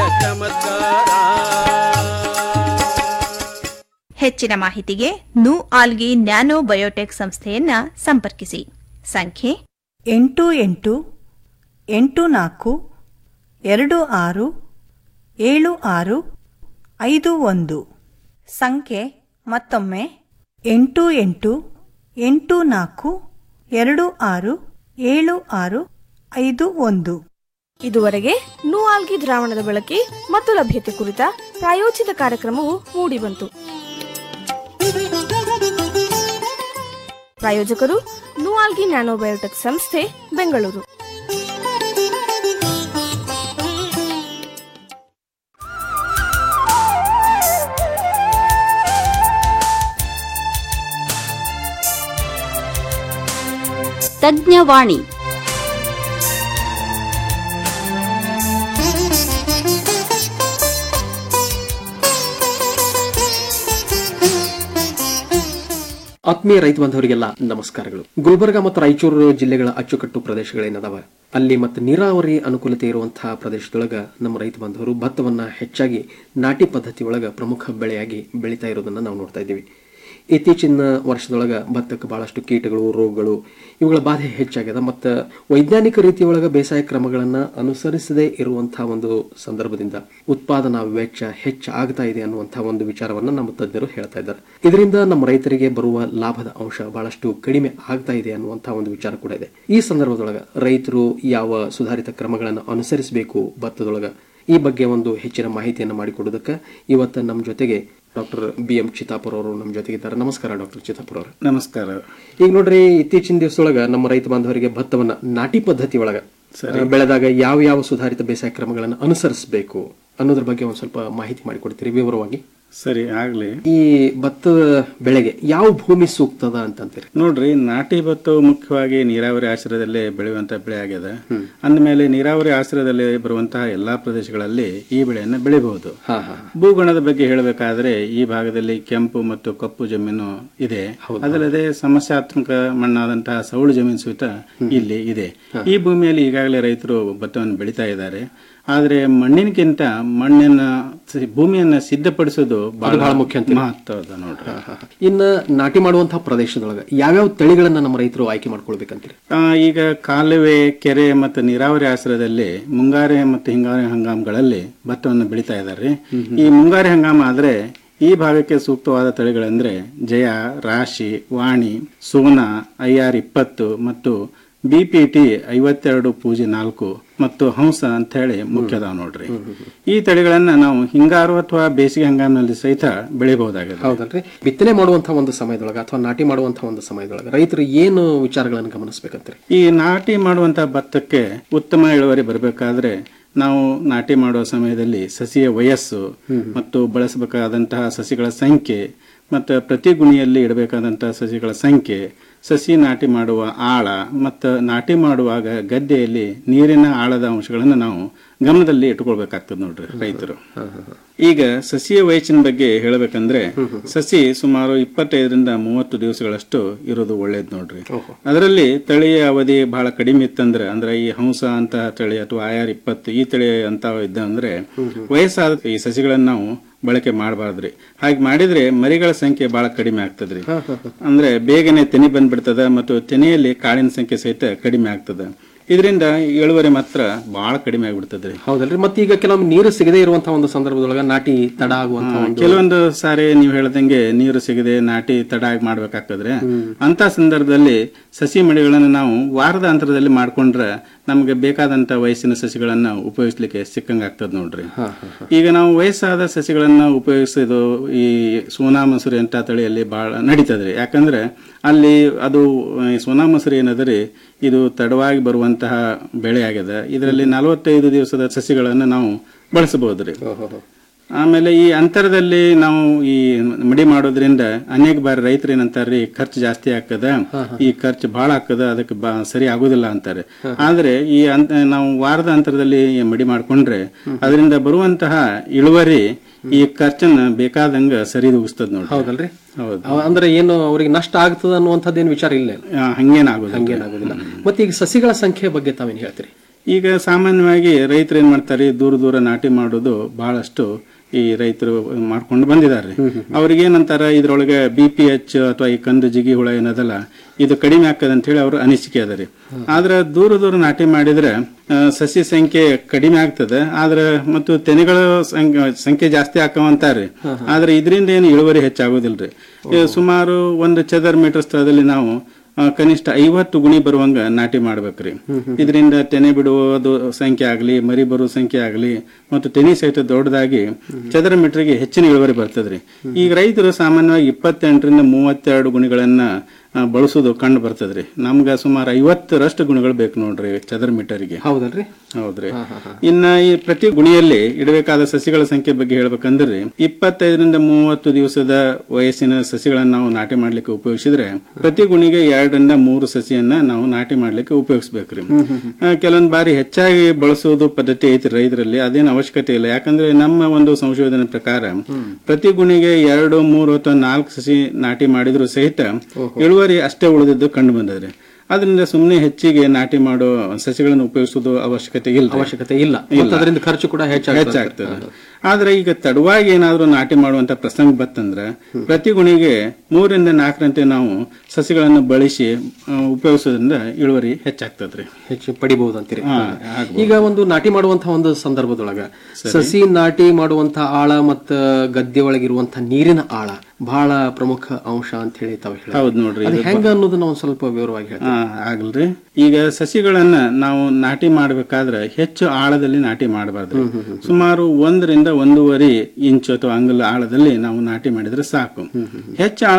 S9: ಚಮತ್ಕಾರ
S10: ಹೆಚ್ಚಿನ ಮಾಹಿತಿಗೆ ನು ಆಲ್ಗಿ ನ್ಯಾನೋ ಬಯೋಟೆಕ್ ಸಂಸ್ಥೆಯನ್ನ ಸಂಪರ್ಕಿಸಿ ಸಂಖ್ಯೆ
S11: ಎಂಟು ಎಂಟು ಎಂಟು ನಾಲ್ಕು ಎರಡು ಆರು ಏಳು ಆರು ಐದು ಒಂದು ಸಂಖ್ಯೆ ಮತ್ತೊಮ್ಮೆ ಎಂಟು ಎಂಟು ಎಂಟು ನಾಲ್ಕು ಎರಡು ಆರು ಏಳು ಆರು ಐದು ಒಂದು
S6: ಇದುವರೆಗೆ ನೂಆಲ್ಗಿ ದ್ರಾವಣದ ಬಳಕೆ ಮತ್ತು ಲಭ್ಯತೆ ಕುರಿತ ಪ್ರಾಯೋಜಿತ ಕಾರ್ಯಕ್ರಮವು ಮೂಡಿಬಂತು ಪ್ರಾಯೋಜಕರು ನೂಆಲ್ಗಿ ನ್ಯಾನೋಬಯೋಟೆಕ್ ಸಂಸ್ಥೆ ಬೆಂಗಳೂರು
S3: ತಜ್ಞವಾಣಿ
S5: ಆತ್ಮೀಯ ರೈತ ಬಾಂಧವರಿಗೆಲ್ಲ ನಮಸ್ಕಾರಗಳು ಗುಲ್ಬರ್ಗ ಮತ್ತು ರಾಯಚೂರು ಜಿಲ್ಲೆಗಳ ಅಚ್ಚುಕಟ್ಟು ಪ್ರದೇಶಗಳೇನದಾವ ಅಲ್ಲಿ ಮತ್ತು ನೀರಾವರಿ ಅನುಕೂಲತೆ ಇರುವಂತಹ ಪ್ರದೇಶದೊಳಗ ನಮ್ಮ ರೈತ ಬಾಂಧವರು ಭತ್ತವನ್ನ ಹೆಚ್ಚಾಗಿ ನಾಟಿ ಪದ್ಧತಿ ಒಳಗ ಪ್ರಮುಖ ಬೆಳೆಯಾಗಿ ಬೆಳೀತಾ ಇರೋದನ್ನ ನಾವು ನೋಡ್ತಾ ಇದ್ದೀವಿ ಇತ್ತೀಚಿನ ವರ್ಷದೊಳಗ ಭತ್ತಕ್ಕೆ ಬಹಳಷ್ಟು ಕೀಟಗಳು ರೋಗಗಳು ಇವುಗಳ ಬಾಧೆ ಹೆಚ್ಚಾಗ್ಯದ ಮತ್ತು ವೈಜ್ಞಾನಿಕ ರೀತಿಯೊಳಗ ಬೇಸಾಯ ಕ್ರಮಗಳನ್ನು ಅನುಸರಿಸದೇ ಇರುವಂತಹ ಒಂದು ಸಂದರ್ಭದಿಂದ ಉತ್ಪಾದನಾ ವೆಚ್ಚ ಹೆಚ್ಚಾಗ್ತಾ ಇದೆ ಅನ್ನುವಂತಹ ಒಂದು ವಿಚಾರವನ್ನ ನಮ್ಮ ತಜ್ಞರು ಹೇಳ್ತಾ ಇದ್ದಾರೆ ಇದರಿಂದ ನಮ್ಮ ರೈತರಿಗೆ ಬರುವ ಲಾಭದ ಅಂಶ ಬಹಳಷ್ಟು ಕಡಿಮೆ ಆಗ್ತಾ ಇದೆ ಅನ್ನುವಂತಹ ಒಂದು ವಿಚಾರ ಕೂಡ ಇದೆ ಈ ಸಂದರ್ಭದೊಳಗ ರೈತರು ಯಾವ ಸುಧಾರಿತ ಕ್ರಮಗಳನ್ನು ಅನುಸರಿಸಬೇಕು ಭತ್ತದೊಳಗ ಈ ಬಗ್ಗೆ ಒಂದು ಹೆಚ್ಚಿನ ಮಾಹಿತಿಯನ್ನು ಮಾಡಿಕೊಡೋದಕ್ಕೆ ಇವತ್ತು ನಮ್ಮ ಜೊತೆಗೆ ಡಾಕ್ಟರ್ ಬಿ ಎಂ ಚಿತ್ತಾಪುರ ಅವರು ನಮ್ಮ ಜೊತೆಗಿದ್ದಾರೆ ನಮಸ್ಕಾರ ಡಾಕ್ಟರ್ ಚಿತ್ತಾಪುರ ಅವರು
S12: ನಮಸ್ಕಾರ
S5: ಈಗ ನೋಡ್ರಿ ಇತ್ತೀಚಿನ ದಿವಸದೊಳಗ ನಮ್ಮ ರೈತ ಬಾಂಧವರಿಗೆ ಭತ್ತವನ್ನ ನಾಟಿ ಪದ್ಧತಿ ಒಳಗ
S12: ಸರಿ.
S5: ಆ, ಬೆಳೆದಾಗ ಯಾವ ಯಾವ ಸುಧಾರಿತ ಬೇಸಾಯ ಕ್ರಮಗಳನ್ನು ಅನುಸರಿಸಬೇಕು ಅನ್ನೋದ್ರ ಬಗ್ಗೆ ಒಂದ್ ಸ್ವಲ್ಪ ಮಾಹಿತಿ ಮಾಡಿಕೊಡ್ತೀರಿ ವಿವರವಾಗಿ
S12: ಸರಿ ಆಗ್ಲಿ
S5: ಈ ಭತ್ತ ಬೆಳೆಗೆ ಯಾವ ಭೂಮಿ ಸೂಕ್ತದ ಅಂತಂತೀರಿ
S12: ನೋಡ್ರಿ ನಾಟಿ ಭತ್ತವು ಮುಖ್ಯವಾಗಿ ನೀರಾವರಿ ಆಶ್ರಯದಲ್ಲೇ ಬೆಳೆಯುವಂತ ಬೆಳೆ ಆಗ್ಯದ ಅಂದಮೇಲೆ ನೀರಾವರಿ ಆಶ್ರಯದಲ್ಲಿ ಬರುವಂತಹ ಎಲ್ಲಾ ಪ್ರದೇಶಗಳಲ್ಲಿ ಈ ಬೆಳೆಯನ್ನ ಬೆಳಿಬಹುದು ಭೂಗುಣದ ಬಗ್ಗೆ ಹೇಳಬೇಕಾದ್ರೆ ಈ ಭಾಗದಲ್ಲಿ ಕೆಂಪು ಮತ್ತು ಕಪ್ಪು ಜಮೀನು ಇದೆ ಅದಲ್ಲದೆ ಸಮಸ್ಯಾತ್ಮಕ ಮಣ್ಣಾದಂತಹ ಸೌಳು ಜಮೀನು ಸಹಿತ ಇಲ್ಲಿ ಇದೆ ಈ ಭೂಮಿಯಲ್ಲಿ ಈಗಾಗಲೇ ರೈತರು ಭತ್ತವನ್ನು ಬೆಳೀತಾ ಇದ್ದಾರೆ ಆದ್ರೆ ಮಣ್ಣಿನಕ್ಕಿಂತ ಮಣ್ಣಿನ ಸಿ- ಭೂಮಿಯನ್ನ ಸಿದ್ಧಪಡಿಸೋದು ಬಹಳ
S5: ಬಹಳ ಮುಖ್ಯ ಅಂತೀರಿ?
S12: ಮಹತ್ವದ ನೋಡ್ರಿ
S5: ಇನ್ನ ನಾಟಿ ಮಾಡುವಂತಹ ಪ್ರದೇಶದೊಳಗ ಯಾವ್ಯಾವ ತಳಿಗಳನ್ನ ನಮ್ಮ ರೈತರು ಆಯ್ಕೆ ಮಾಡ್ಕೊಳ್ಬೇಕಂತೀರಿ
S12: ಆ, ಈಗ ಕಾಲುವೆ ಕೆರೆ ಮತ್ತು ನೀರಾವರಿ ಆಶ್ರಯದಲ್ಲಿ ಮುಂಗಾರಿ ಮತ್ತು ಹಿಂಗಾರಿ ಹಂಗಾಮಗಳಲ್ಲಿ ಭತ್ತವನ್ನು ಬೆಳೀತಾ ಇದ್ದಾರೆ ಈ ಮುಂಗಾರಿ ಹಂಗಾಮ ಆದ್ರೆ ಈ ಭಾಗಕ್ಕೆ ಸೂಕ್ತವಾದ ತಳಿಗಳಂದ್ರೆ ಜಯ ರಾಶಿ ವಾಣಿ ಸೋನಾ ಐ ಆರ್ ಇಪ್ಪತ್ತು ಮತ್ತು ಬಿಪಿಟಿ ಐವತ್ತೆರಡು ಪೂಜೆ ನಾಲ್ಕು ಮತ್ತು ಹಂಸ ಅಂತ ಹೇಳಿ ಮುಖ್ಯದಾವ್ ನೋಡ್ರಿ ಈ ತಳಿಗಳನ್ನ ನಾವು ಹಿಂಗಾರು ಅಥವಾ ಬೇಸಿಗೆ ಹಂಗಾಮಿನಲ್ಲಿ ಸಹಿತ ಬೆಳಿಬಹುದಾಗಿದೆ
S5: ಹೌದಲ್ರಿ ಬಿತ್ತನೆ ಮಾಡುವಂತಹ ಒಂದು ಸಮಯದೊಳಗ ಅಥವಾ ನಾಟಿ ಮಾಡುವಂತಹ ಒಂದು ಸಮಯದೊಳಗ ರೈತರು ಏನು ವಿಚಾರಗಳನ್ನು ಗಮನಿಸಬೇಕಂತೀರಿ
S12: ಈ ನಾಟಿ ಮಾಡುವಂತ ಭತ್ತಕ್ಕೆ ಉತ್ತಮ ಇಳುವರಿ ಬರಬೇಕಾದ್ರೆ ನಾವು ನಾಟಿ ಮಾಡುವ ಸಮಯದಲ್ಲಿ ಸಸಿಯ ವಯಸ್ಸು ಮತ್ತು ಬಳಸಬೇಕಾದಂತಹ ಸಸಿಗಳ ಸಂಖ್ಯೆ ಮತ್ತು ಪ್ರತಿ ಗುಣಿಯಲ್ಲಿ ಇಡಬೇಕಾದಂತಹ ಸಸಿಗಳ ಸಂಖ್ಯೆ ಸಸಿ ನಾಟಿ ಮಾಡುವ ಆಳ ಮತ್ತು ನಾಟಿ ಮಾಡುವಾಗ ಗದ್ದೆಯಲ್ಲಿ ನೀರಿನ ಆಳದ ಅಂಶಗಳನ್ನು ನಾವು ಗಮನದಲ್ಲಿ ಇಟ್ಕೊಳ್ಬೇಕಾಗ್ತದೆ ನೋಡ್ರಿ ರೈತರು ಈಗ ಸಸಿಯ ವಯಸ್ಸಿನ ಬಗ್ಗೆ ಹೇಳಬೇಕಂದ್ರೆ ಸಸಿ ಸುಮಾರು ಇಪ್ಪತ್ತೈದರಿಂದ ಮೂವತ್ತು ದಿವಸಗಳಷ್ಟು ಇರೋದು ಒಳ್ಳೇದು ನೋಡ್ರಿ ಅದರಲ್ಲಿ ತಳಿಯ ಅವಧಿ ಬಹಳ ಕಡಿಮೆ ಇತ್ತಂದ್ರೆ ಅಂದ್ರೆ ಈ ಹಂಸ ಅಂತ ತಳಿ ಅಥವಾ ಆಯಾರ್ ಇಪ್ಪತ್ತು ಈ ತಳಿ ಅಂತ ಇದ್ದ ಅಂದ್ರೆ ವಯಸ್ಸಾದ ಈ ಸಸಿಗಳನ್ನ ನಾವು ಬಳಕೆ ಮಾಡಬಾರ್ದ್ರಿ ಹಾಗೆ ಮಾಡಿದ್ರೆ ಮರಿಗಳ ಸಂಖ್ಯೆ ಬಹಳ ಕಡಿಮೆ ಆಗ್ತದ್ರಿ ಅಂದ್ರೆ ಬೇಗನೆ ತೆನಿ ಬಂದ್ಬಿಡ್ತದ ಮತ್ತು ತೆನೆಯಲ್ಲಿ ಕಾಳಿನ ಸಂಖ್ಯೆ ಸಹಿತ ಕಡಿಮೆ ಆಗ್ತದ ಇದರಿಂದ ಇಳುವರಿ ಮಾತ್ರ ಬಹಳ ಕಡಿಮೆ ಆಗ್ಬಿಡ್ತದ್ರಿ
S5: ಹೌದಲ್ರಿ ಮತ್ತೆ ಈಗ ಕೆಲವೊಮ್ಮೆ ನೀರು ಸಿಗದೇ ಇರುವಂತಹ ಒಂದು ಸಂದರ್ಭದೊಳಗ ನಾಟಿ ತಡ ಆಗುವಂತಹ ಒಂದು
S12: ಕೆಲವೊಂದು ಸಾರಿ ನೀವು ಹೇಳ್ದಂಗೆ ನೀರು ಸಿಗದೆ ನಾಟಿ ತಡ ಆಗಿ ಮಾಡ್ಬೇಕಾಗ್ತದ್ರೆ ಅಂತ ಸಂದರ್ಭದಲ್ಲಿ ಸಸಿ ಮಡಿಗಳನ್ನು ನಾವು ವಾರದ ಅಂತರದಲ್ಲಿ ಮಾಡ್ಕೊಂಡ್ರೆ ನಮಗೆ ಬೇಕಾದಂತ ವಯಸ್ಸಿನ ಸಸಿಗಳನ್ನ ಉಪಯೋಗಿಸ್ಲಿಕ್ಕೆ ಸಿಕ್ಕಂಗ ಆಗ್ತದ ನೋಡ್ರಿ ಈಗ ನಾವು ವಯಸ್ಸಾದ ಸಸಿಗಳನ್ನ ಉಪಯೋಗಿಸೋದು ಈ ಸೋನಾ ಮಸೂರಿ ಅಂತ ತಳಿಯಲ್ಲಿ ಬಹಳ ನಡೀತದ್ರಿ ಯಾಕಂದ್ರೆ ಅಲ್ಲಿ ಅದು ಈ ಸೋನಾ ಮಸೂರಿ ಏನದ್ರಿ ಇದು ತಡವಾಗಿ ಬರುವಂತಹ ಬೆಳೆ ಆಗ್ಯದ ಇದರಲ್ಲಿ ನಲವತ್ತೈದು ದಿವಸದ ಸಸಿಗಳನ್ನ ನಾವು ಬಳಸಬಹುದ್ರಿ ಆಮೇಲೆ ಈ ಅಂತರದಲ್ಲಿ ನಾವು ಈ ಮಡಿ ಮಾಡೋದ್ರಿಂದ ಅನೇಕ ಬಾರಿ ರೈತರು ಏನಂತಾರ್ರಿ ಖರ್ಚು ಜಾಸ್ತಿ ಆಗ್ತದ ಈ ಖರ್ಚು ಬಹಳ ಆಗ್ತದ ಅದಕ್ಕೆ ಬಾ- ಸರಿ ಆಗುದಿಲ್ಲ ಅಂತಾರೆ ಆದ್ರೆ ಈ ಅಂತ ನಾವು ವಾರದ ಅಂತರದಲ್ಲಿ ಈ ಮಡಿ ಮಾಡ್ಕೊಂಡ್ರೆ ಅದರಿಂದ ಬರುವಂತಹ ಇಳುವರಿ ಈ ಖರ್ಚನ್ನ ಬೇಕಾದಂಗ ಸರಿದೂಗಿಸ್ತದ ನೋಡಿ
S5: ಹೌದಲ್ರಿ
S12: ಹೌದು
S5: ಅವ- ಅಂದ್ರೆ ಏನು ಅವರಿಗೆ ನಷ್ಟ ಆಗ್ತದ ಅನ್ನುವಂಥದ್ದೇನು ವಿಚಾರ ಇಲ್ಲ
S12: ಆ, ಹಂಗೇನಾಗೋದಿಲ್ಲ
S5: ಹಂಗೇನಾಗೋದಿಲ್ಲ ಮತ್ತೆ ಈಗ ಸಸಿಗಳ ಸಂಖ್ಯೆ ಬಗ್ಗೆ ತಾವೇನು ಹೇಳ್ತೀರಿ
S12: ಈಗ ಸಾಮಾನ್ಯವಾಗಿ ರೈತರು ಏನ್ ಮಾಡ್ತಾರೆ ದೂರ ದೂರ ನಾಟಿ ಮಾಡೋದು ಬಹಳಷ್ಟು ಈ ರೈತರು ಮಾಡ್ಕೊಂಡು ಬಂದಿದ್ದಾರೆ ಅವ್ರಿಗೆ ಏನಂತಾರ ಇದ್ರೊಳಗೆ ಬಿ ಪಿ ಎಚ್ ಅಥವಾ ಈ ಕಂದು ಜಿಗಿ ಹುಳ ಏನದಲ್ಲ ಇದು ಕಡಿಮೆ ಆಗ್ತದೆ ಅಂತ ಹೇಳಿ ಅವ್ರ ಅನಿಸಿಕೆ ಅದ ರೀ ಆದ್ರೆ ದೂರ ದೂರ ನಾಟಿ ಮಾಡಿದ್ರೆ ಆ, ಸಸಿ ಸಂಖ್ಯೆ ಕಡಿಮೆ ಆಗ್ತದೆ ಆದ್ರೆ ಮತ್ತು ತೆನೆಗಳ ಸಂಖ್ಯೆ- ಸಂಖ್ಯೆ ಜಾಸ್ತಿ ಆಕವಂತಾರ್ರಿ ಆದ್ರೆ ಇದರಿಂದ ಏನು ಇಳುವರಿ ಹೆಚ್ಚಾಗೋದಿಲ್ರಿ ಈ ಸುಮಾರು ಒಂದು ಚದರ್ ಮೀಟರ್ ಸ್ಥಳದಲ್ಲಿ ನಾವು ಆ, ಕನಿಷ್ಠ ಐವತ್ತು ಗುಣಿ ಬರುವಂಗ ನಾಟಿ ಮಾಡ್ಬೇಕ್ರಿ ಇದರಿಂದ ತೆನೆ ಬಿಡುವುದು ಸಂಖ್ಯೆ ಆಗಲಿ ಮರಿ ಬರುವ ಸಂಖ್ಯೆ ಆಗಲಿ ಮತ್ತು ತೆನಿ ಸಹಿತ ದೊಡ್ಡದಾಗಿ ಚದರ ಮೀಟರ್ಗೆ ಹೆಚ್ಚಿನ ಇಳುವರಿ ಬರ್ತದ್ರಿ ಈಗ ರೈತರು ಸಾಮಾನ್ಯವಾಗಿ ಇಪ್ಪತ್ತೆಂಟರಿಂದ ಮೂವತ್ತೆರಡು ಗುಣಿಗಳನ್ನ ಆ, ಬಳಸೋದು ಕಂಡು ಬರ್ತದ್ರಿ ನಮ್ಗ ಸುಮಾರು ಐವತ್ತರಷ್ಟು ಗುಣಗಳು ಬೇಕು ನೋಡ್ರಿ ಚದರ ಮೀಟರ್ಗೆ
S5: ಹೌದಲ್ರಿ
S12: ಹೌದ್ರಿ ಇನ್ನ ಈ ಪ್ರತಿ ಗುಣಿಯಲ್ಲಿ ಇಡಬೇಕಾದ ಸಸಿಗಳ ಸಂಖ್ಯೆ ಬಗ್ಗೆ ಹೇಳ್ಬೇಕಂದ್ರೆ ಇಪ್ಪತ್ತೈದರಿಂದ ಮೂವತ್ತು ದಿವಸದ ವಯಸ್ಸಿನ ಸಸಿಗಳನ್ನ ನಾವು ನಾಟಿ ಮಾಡ್ಲಿಕ್ಕೆ ಉಪಯೋಗಿಸಿದ್ರೆ ಪ್ರತಿ ಗುಣಿಗೆ ಎರಡರಿಂದ ಮೂರು ಸಸಿಯನ್ನ ನಾವು ನಾಟಿ ಮಾಡ್ಲಿಕ್ಕೆ ಉಪಯೋಗಿಸ್ಬೇಕ್ರಿ ಆ, ಕೆಲವೊಂದ್ ಬಾರಿ ಹೆಚ್ಚಾಗಿ ಬಳಸೋದು ಪದ್ಧತಿ ಐತಿ ರೈತರಲ್ಲಿ ಅದೇನು ಅವಶ್ಯಕತೆ ಇಲ್ಲ ಯಾಕಂದ್ರೆ ನಮ್ಮ ಒಂದು ಸಂಶೋಧನೆ ಪ್ರಕಾರ ಪ್ರತಿ ಗುಣಿಗೆ ಎರಡು ಮೂರು ಅಥವಾ ನಾಲ್ಕು ಸಸಿ ನಾಟಿ ಮಾಡಿದ್ರು ಸಹಿತ ಇಳುವರಿ ಅಷ್ಟೇ ಉಳಿದಿದ್ದು ಕಂಡು ಬಂದದ್ರಿ ಅದರಿಂದ ಸುಮ್ಮನೆ ಹೆಚ್ಚಿಗೆ ನಾಟಿ ಮಾಡೋ ಸಸಿಗಳನ್ನು ಉಪಯೋಗಿಸೋದು ಅವಶ್ಯಕತೆ ಇಲ್ಲ
S5: ಅವಶ್ಯಕತೆ ಇಲ್ಲ ಮತ್ತೆ ಅದರಿಂದ ಖರ್ಚು ಕೂಡ ಹೆಚ್ಚಾಗ್ತದೆ.
S12: ಹೆಚ್ಚಾಗ್ತದೆ ಆದ್ರೆ ಈಗ ತಡವಾಗಿ ಏನಾದ್ರೂ ನಾಟಿ ಮಾಡುವಂತ ಪ್ರಸಂಗ ಬತ್ತಂದ್ರೆ ಪ್ರತಿ ಗುಣಿಗೆ ಮೂರರಿಂದ ನಾಲ್ಕರಂತೆ ನಾವು ಸಸಿಗಳನ್ನು ಬಳಸಿ ಆ, ಉಪಯೋಗಿಸೋದ್ರಿಂದ ಇಳುವರಿ ಹೆಚ್ಚಾಗ್ತದ್ರಿ
S5: ಹೆಚ್ಚು ಪಡಿಬಹುದು ಅಂತೀರಿ
S12: ಹಾ,
S5: ಈಗ ಒಂದು ನಾಟಿ ಮಾಡುವಂತಹ ಒಂದು ಸಂದರ್ಭದೊಳಗ ಸಸಿ ನಾಟಿ ಮಾಡುವಂತಹ ಆಳ ಮತ್ತ ಗದ್ದೆ ಒಳಗಿರುವಂತಹ ನೀರಿನ ಆಳ ಬಹಳ ಪ್ರಮುಖ ಅಂಶ ಅಂತ ಹೇಳಿ ತಾವು ಹೇಳಿ
S12: ಹೌದ್ ನೋಡ್ರಿ,
S5: ಅದು
S12: ಇದು
S5: ಹೆಂಗ ಅನ್ನೋದನ್ನ ಒಂದ್ ಸ್ವಲ್ಪ ವಿವರವಾಗಿ ಹೇಳಿ
S12: ಆ, ಆಗ್ಲ್ರಿ ಈಗ ಸಸಿಗಳನ್ನ ನಾವು ನಾಟಿ ಮಾಡ್ಬೇಕಾದ್ರೆ ಹೆಚ್ಚು ಆಳದಲ್ಲಿ ನಾಟಿ ಮಾಡಬಾರ್ದು ಸುಮಾರು ಒಂದರಿಂದ ಒಂದೂವರೆ ಇಂಚು ಅಥವಾ ಅಂಗುಲ ಆಳದಲ್ಲಿ ನಾವು ನಾಟಿ ಮಾಡಿದ್ರೆ ಸಾಕು ಹೆಚ್ಚು ಆಳದಲ್ಲಿ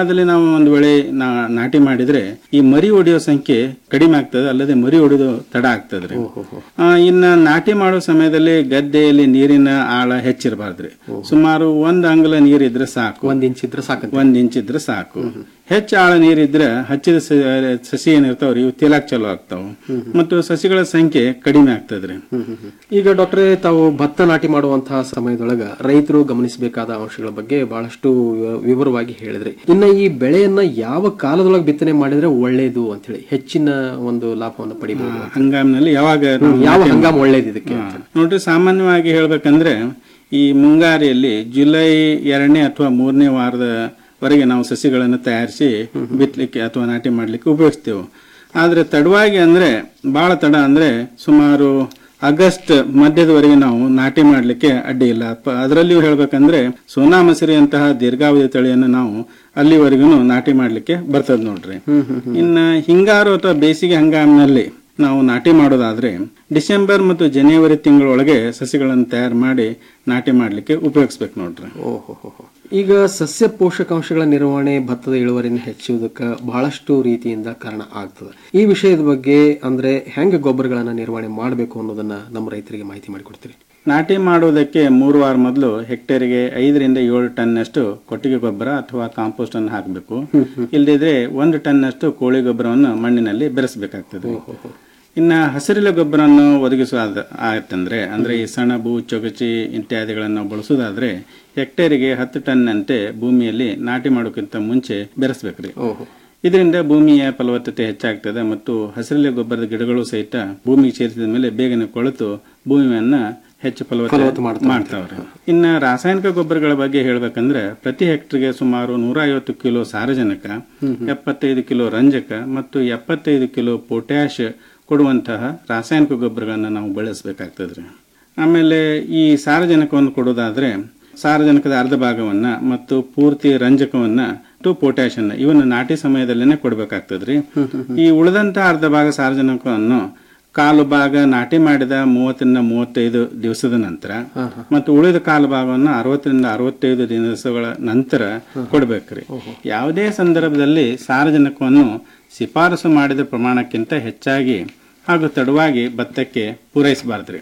S12: ಮಳೆಗಾಲದಲ್ಲಿ ನಾವು ಒಂದು ವೇಳೆ ನಾ- ನಾಟಿ ಮಾಡಿದ್ರೆ ಈ ಮರಿ ಹೊಡೆಯೋ ಸಂಖ್ಯೆ ಕಡಿಮೆ ಆಗ್ತದೆ ಅಲ್ಲದೆ ಮರಿ ಹೊಡೆದು ತಡ ಆಗ್ತದ್ರಿ ಆ, ಇನ್ನ ನಾಟಿ ಮಾಡೋ ಸಮಯದಲ್ಲಿ ಗದ್ದೆಯಲ್ಲಿ ನೀರಿನ ಆಳ ಹೆಚ್ಚಿರಬಾರ್ದ್ರಿ ಸುಮಾರು ಒಂದ್ ಅಂಗಲ ನೀರಿದ್ರೆ ಸಾಕು
S5: ಒಂದ್ ಇಂಚ್ ಇದ್ರೆ ಸಾಕು
S12: ಒಂದ್ ಇಂಚ್ ಇದ್ರೆ ಸಾಕು ಹೆಚ್ಚು ಆಳ ನೀರಿದ್ರೆ ಹಚ್ಚಿದ ಸ- ಸಸಿ ಏನಿರ್ತಾವ್ರಿ ಇವು ತೇಲಾಕ್ ಚಲೋ ಆಗ್ತಾವ ಮತ್ತು ಸಸಿಗಳ ಸಂಖ್ಯೆ ಕಡಿಮೆ ಆಗ್ತದ್ರಿ
S5: ಈಗ ಡಾಕ್ಟ್ರೇ ತಾವು ಭತ್ತ ನಾಟಿ ಮಾಡುವಂತಹ ಸಮಯದೊಳಗ ರೈತರು ಗಮನಿಸಬೇಕಾದ ಅಂಶಗಳ ಬಗ್ಗೆ ಬಹಳಷ್ಟು ವಿವ- ವಿವರವಾಗಿ ಹೇಳಿದ್ರಿ ಇನ್ನ ಈ ಬೆಳೆಯನ್ನ ಯಾವ ಕಾಲದೊಳಗೆ ಬಿತ್ತನೆ ಮಾಡಿದ್ರೆ ಒಳ್ಳೇದು ಅಂತ ಹೇಳಿ ಹೆಚ್ಚಿನ ಒಂದು ಲಾಭವನ್ನು ಪಡಿಬಹುದು
S12: ಹಂಗಾಮಿನಲ್ಲಿ ಯಾವಾಗ
S5: ಹ್ಮ್,
S12: ನಾವು
S5: ಯಾವ
S12: ನಾಟಿ
S5: ಹಂಗಾಮ ಒಳ್ಳೇದು ಇದಕ್ಕೆ
S12: ಹಾ. ನೋಡ್ರಿ ಸಾಮಾನ್ಯವಾಗಿ ಹೇಳ್ಬೇಕಂದ್ರೆ ಈ ಮುಂಗಾರಿಯಲ್ಲಿ ಜುಲೈ ಎರಡನೇ ಅಥವಾ ಮೂರನೇ ವಾರದ ವರೆಗೆ ನಾವು ಸಸಿಗಳನ್ನು ತಯಾರಿಸಿ ಬಿತ್ತಲಿಕ್ಕೆ ಅಥವಾ ನಾಟಿ ಮಾಡ್ಲಿಕ್ಕೆ ಉಪಯೋಗಿಸ್ತೇವೆ ಆದ್ರೆ ತಡವಾಗಿ ಅಂದ್ರೆ ಬಹಳ ತಡ ಅಂದ್ರೆ ಸುಮಾರು ಆಗಸ್ಟ್ ಮಧ್ಯದವರೆಗೆ ನಾವು ನಾಟಿ ಮಾಡ್ಲಿಕ್ಕೆ ಅಡ್ಡಿ ಇಲ್ಲ ಪ- ಅದರಲ್ಲಿಯೂ ಹೇಳ್ಬೇಕಂದ್ರೆ ಸೋನಾ ಮಸೂರಿ ಅಂತಹ ದೀರ್ಘಾವಧಿ ತಳಿಯನ್ನು ನಾವು ಅಲ್ಲಿವರೆಗೂ ನಾಟಿ ಮಾಡ್ಲಿಕ್ಕೆ ಬರ್ತದ ನೋಡ್ರಿ ಇನ್ನ ಹಿಂಗಾರು ಅಥವಾ ಬೇಸಿಗೆ ಹಂಗಾಮಿನಲ್ಲಿ ನಾವು ನಾಟಿ ಮಾಡೋದಾದ್ರೆ ಡಿಸೆಂಬರ್ ಮತ್ತು ಜನವರಿ ತಿಂಗಳೊಳಗೆ ಸಸಿಗಳನ್ನು ತಯಾರು ಮಾಡಿ ನಾಟಿ ಮಾಡ್ಲಿಕ್ಕೆ ಉಪಯೋಗಿಸ್ಬೇಕು ನೋಡ್ರಿ
S5: ಓಹೋ ಈಗ ಸಸ್ಯ ಪೋಷಕಾಂಶಗಳ ನಿರ್ವಹಣೆ ಭತ್ತದ ಇಳುವರಿಯನ್ನು ಹೆಚ್ಚುವುದಕ್ಕೆ ಬಹಳಷ್ಟು ರೀತಿಯಿಂದ ಕಾರಣ ಆಗ್ತದೆ ಈ ವಿಷಯದ ಬಗ್ಗೆ ಅಂದ್ರೆ ಹೆಂಗ ಗೊಬ್ಬರಗಳನ್ನ ನಿರ್ವಹಣೆ ಮಾಡಬೇಕು ಅನ್ನೋದನ್ನ ನಮ್ಮ ರೈತರಿಗೆ ಮಾಹಿತಿ ಮಾಡಿಕೊಡ್ತೀರಿ
S12: ನಾಟಿ ಮಾಡುವುದಕ್ಕೆ ಮೂರು ವಾರ ಮೊದಲು ಹೆಕ್ಟೇರ್ಗೆ ಐದರಿಂದ ಏಳು ಟನ್ನಷ್ಟು ಕೊಟ್ಟಿಗೆ ಗೊಬ್ಬರ ಅಥವಾ ಕಾಂಪೋಸ್ಟ್ ಅನ್ನು ಹಾಕಬೇಕು ಇಲ್ಲದಿದ್ರೆ ಒಂದು ಟನ್ನಷ್ಟು ಕೋಳಿ ಗೊಬ್ಬರವನ್ನು ಮಣ್ಣಿನಲ್ಲಿ ಬೆರೆಸಬೇಕಾಗ್ತದೆ ಇನ್ನ ಹಸಿರಿಲ ಗೊಬ್ಬರವನ್ನು ಒದಗಿಸುವ ಆಯ್ತಂದ್ರೆ ಅಂದ್ರೆ ಈ ಸೆಣಬು ಚೊಗಚಿ ಇತ್ಯಾದಿಗಳನ್ನು ಬಳಸುವುದಾದ್ರೆ ಹೆಕ್ಟೇರಿಗೆ ಹತ್ತು ಟನ್ನಂತೆ ಭೂಮಿಯಲ್ಲಿ ನಾಟಿ ಮಾಡೋಕ್ಕಿಂತ ಮುಂಚೆ ಬೆರೆಸಬೇಕ್ರಿ ಇದರಿಂದ ಭೂಮಿಯ ಫಲವತ್ತತೆ ಹೆಚ್ಚಾಗ್ತದೆ ಮತ್ತು ಹಸಿರೆಲೆ ಗೊಬ್ಬರದ ಗಿಡಗಳು ಸಹಿತ ಭೂಮಿಗೆ ಸೇರಿಸಿದ ಮೇಲೆ ಬೇಗನೆ ಕೊಳೆತು ಭೂಮಿಯನ್ನ ಹೆಚ್ಚು
S5: ಫಲವತ್ತು
S12: ಫಲವತ್ತ
S5: ಮಾಡ್ತಾವೆ.
S12: ಮಾಡ್ತಾವ್ರಿ ಇನ್ನ ರಾಸಾಯನಿಕ ಗೊಬ್ಬರಗಳ ಬಗ್ಗೆ ಹೇಳ್ಬೇಕಂದ್ರೆ ಪ್ರತಿ ಹೆಕ್ಟರ್ಗೆ ಸುಮಾರು ನೂರ ಐವತ್ತು ಕಿಲೋ ಸಾರಜನಕ ಎಪ್ಪತ್ತೈದು ಕಿಲೋ ರಂಜಕ ಮತ್ತು ಎಪ್ಪತ್ತೈದು ಕಿಲೋ ಪೊಟ್ಯಾಶ್ ಕೊಡುವಂತಹ ರಾಸಾಯನಿಕ ಗೊಬ್ಬರಗಳನ್ನು ನಾವು ಬಳಸಬೇಕಾಗ್ತದ್ರಿ ಆಮೇಲೆ ಈ ಸಾರಜನಕವನ್ನು ಕೊಡೋದಾದ್ರೆ ಸಾರಜನಕದ ಅರ್ಧ ಭಾಗವನ್ನ ಮತ್ತು ಪೂರ್ತಿ ರಂಜಕವನ್ನ ಮತ್ತು ಪೊಟ್ಯಾಶ್ ಅನ್ನ ಇವನ್ನ ನಾಟಿ ಸಮಯದಲ್ಲೇನೆ ಕೊಡಬೇಕಾಗ್ತದ್ರಿ ಈ ಉಳಿದಂತಹ ಅರ್ಧ ಭಾಗ ಸಾರಜನಕವನ್ನು ಕಾಲು ಭಾಗ ನಾಟಿ ಮಾಡಿದ ಮೂವತ್ತರಿಂದ ಮೂವತ್ತೈದು ದಿವಸದ ನಂತರ ಮತ್ತು ಉಳಿದ ಕಾಲು ಭಾಗವನ್ನು ಅರವತ್ತರಿಂದ ಅರವತ್ತೈದು ದಿವಸಗಳ ನಂತರ ಕೊಡಬೇಕ್ರಿ ಯಾವುದೇ ಸಂದರ್ಭದಲ್ಲಿ ಸಾರಜನಕವನ್ನು ಶಿಫಾರಸು ಮಾಡಿದ ಪ್ರಮಾಣಕ್ಕಿಂತ ಹೆಚ್ಚಾಗಿ ಹಾಗೂ ತಡವಾಗಿ ಭತ್ತಕ್ಕೆ ಪೂರೈಸಬಾರ್ದ್ರಿ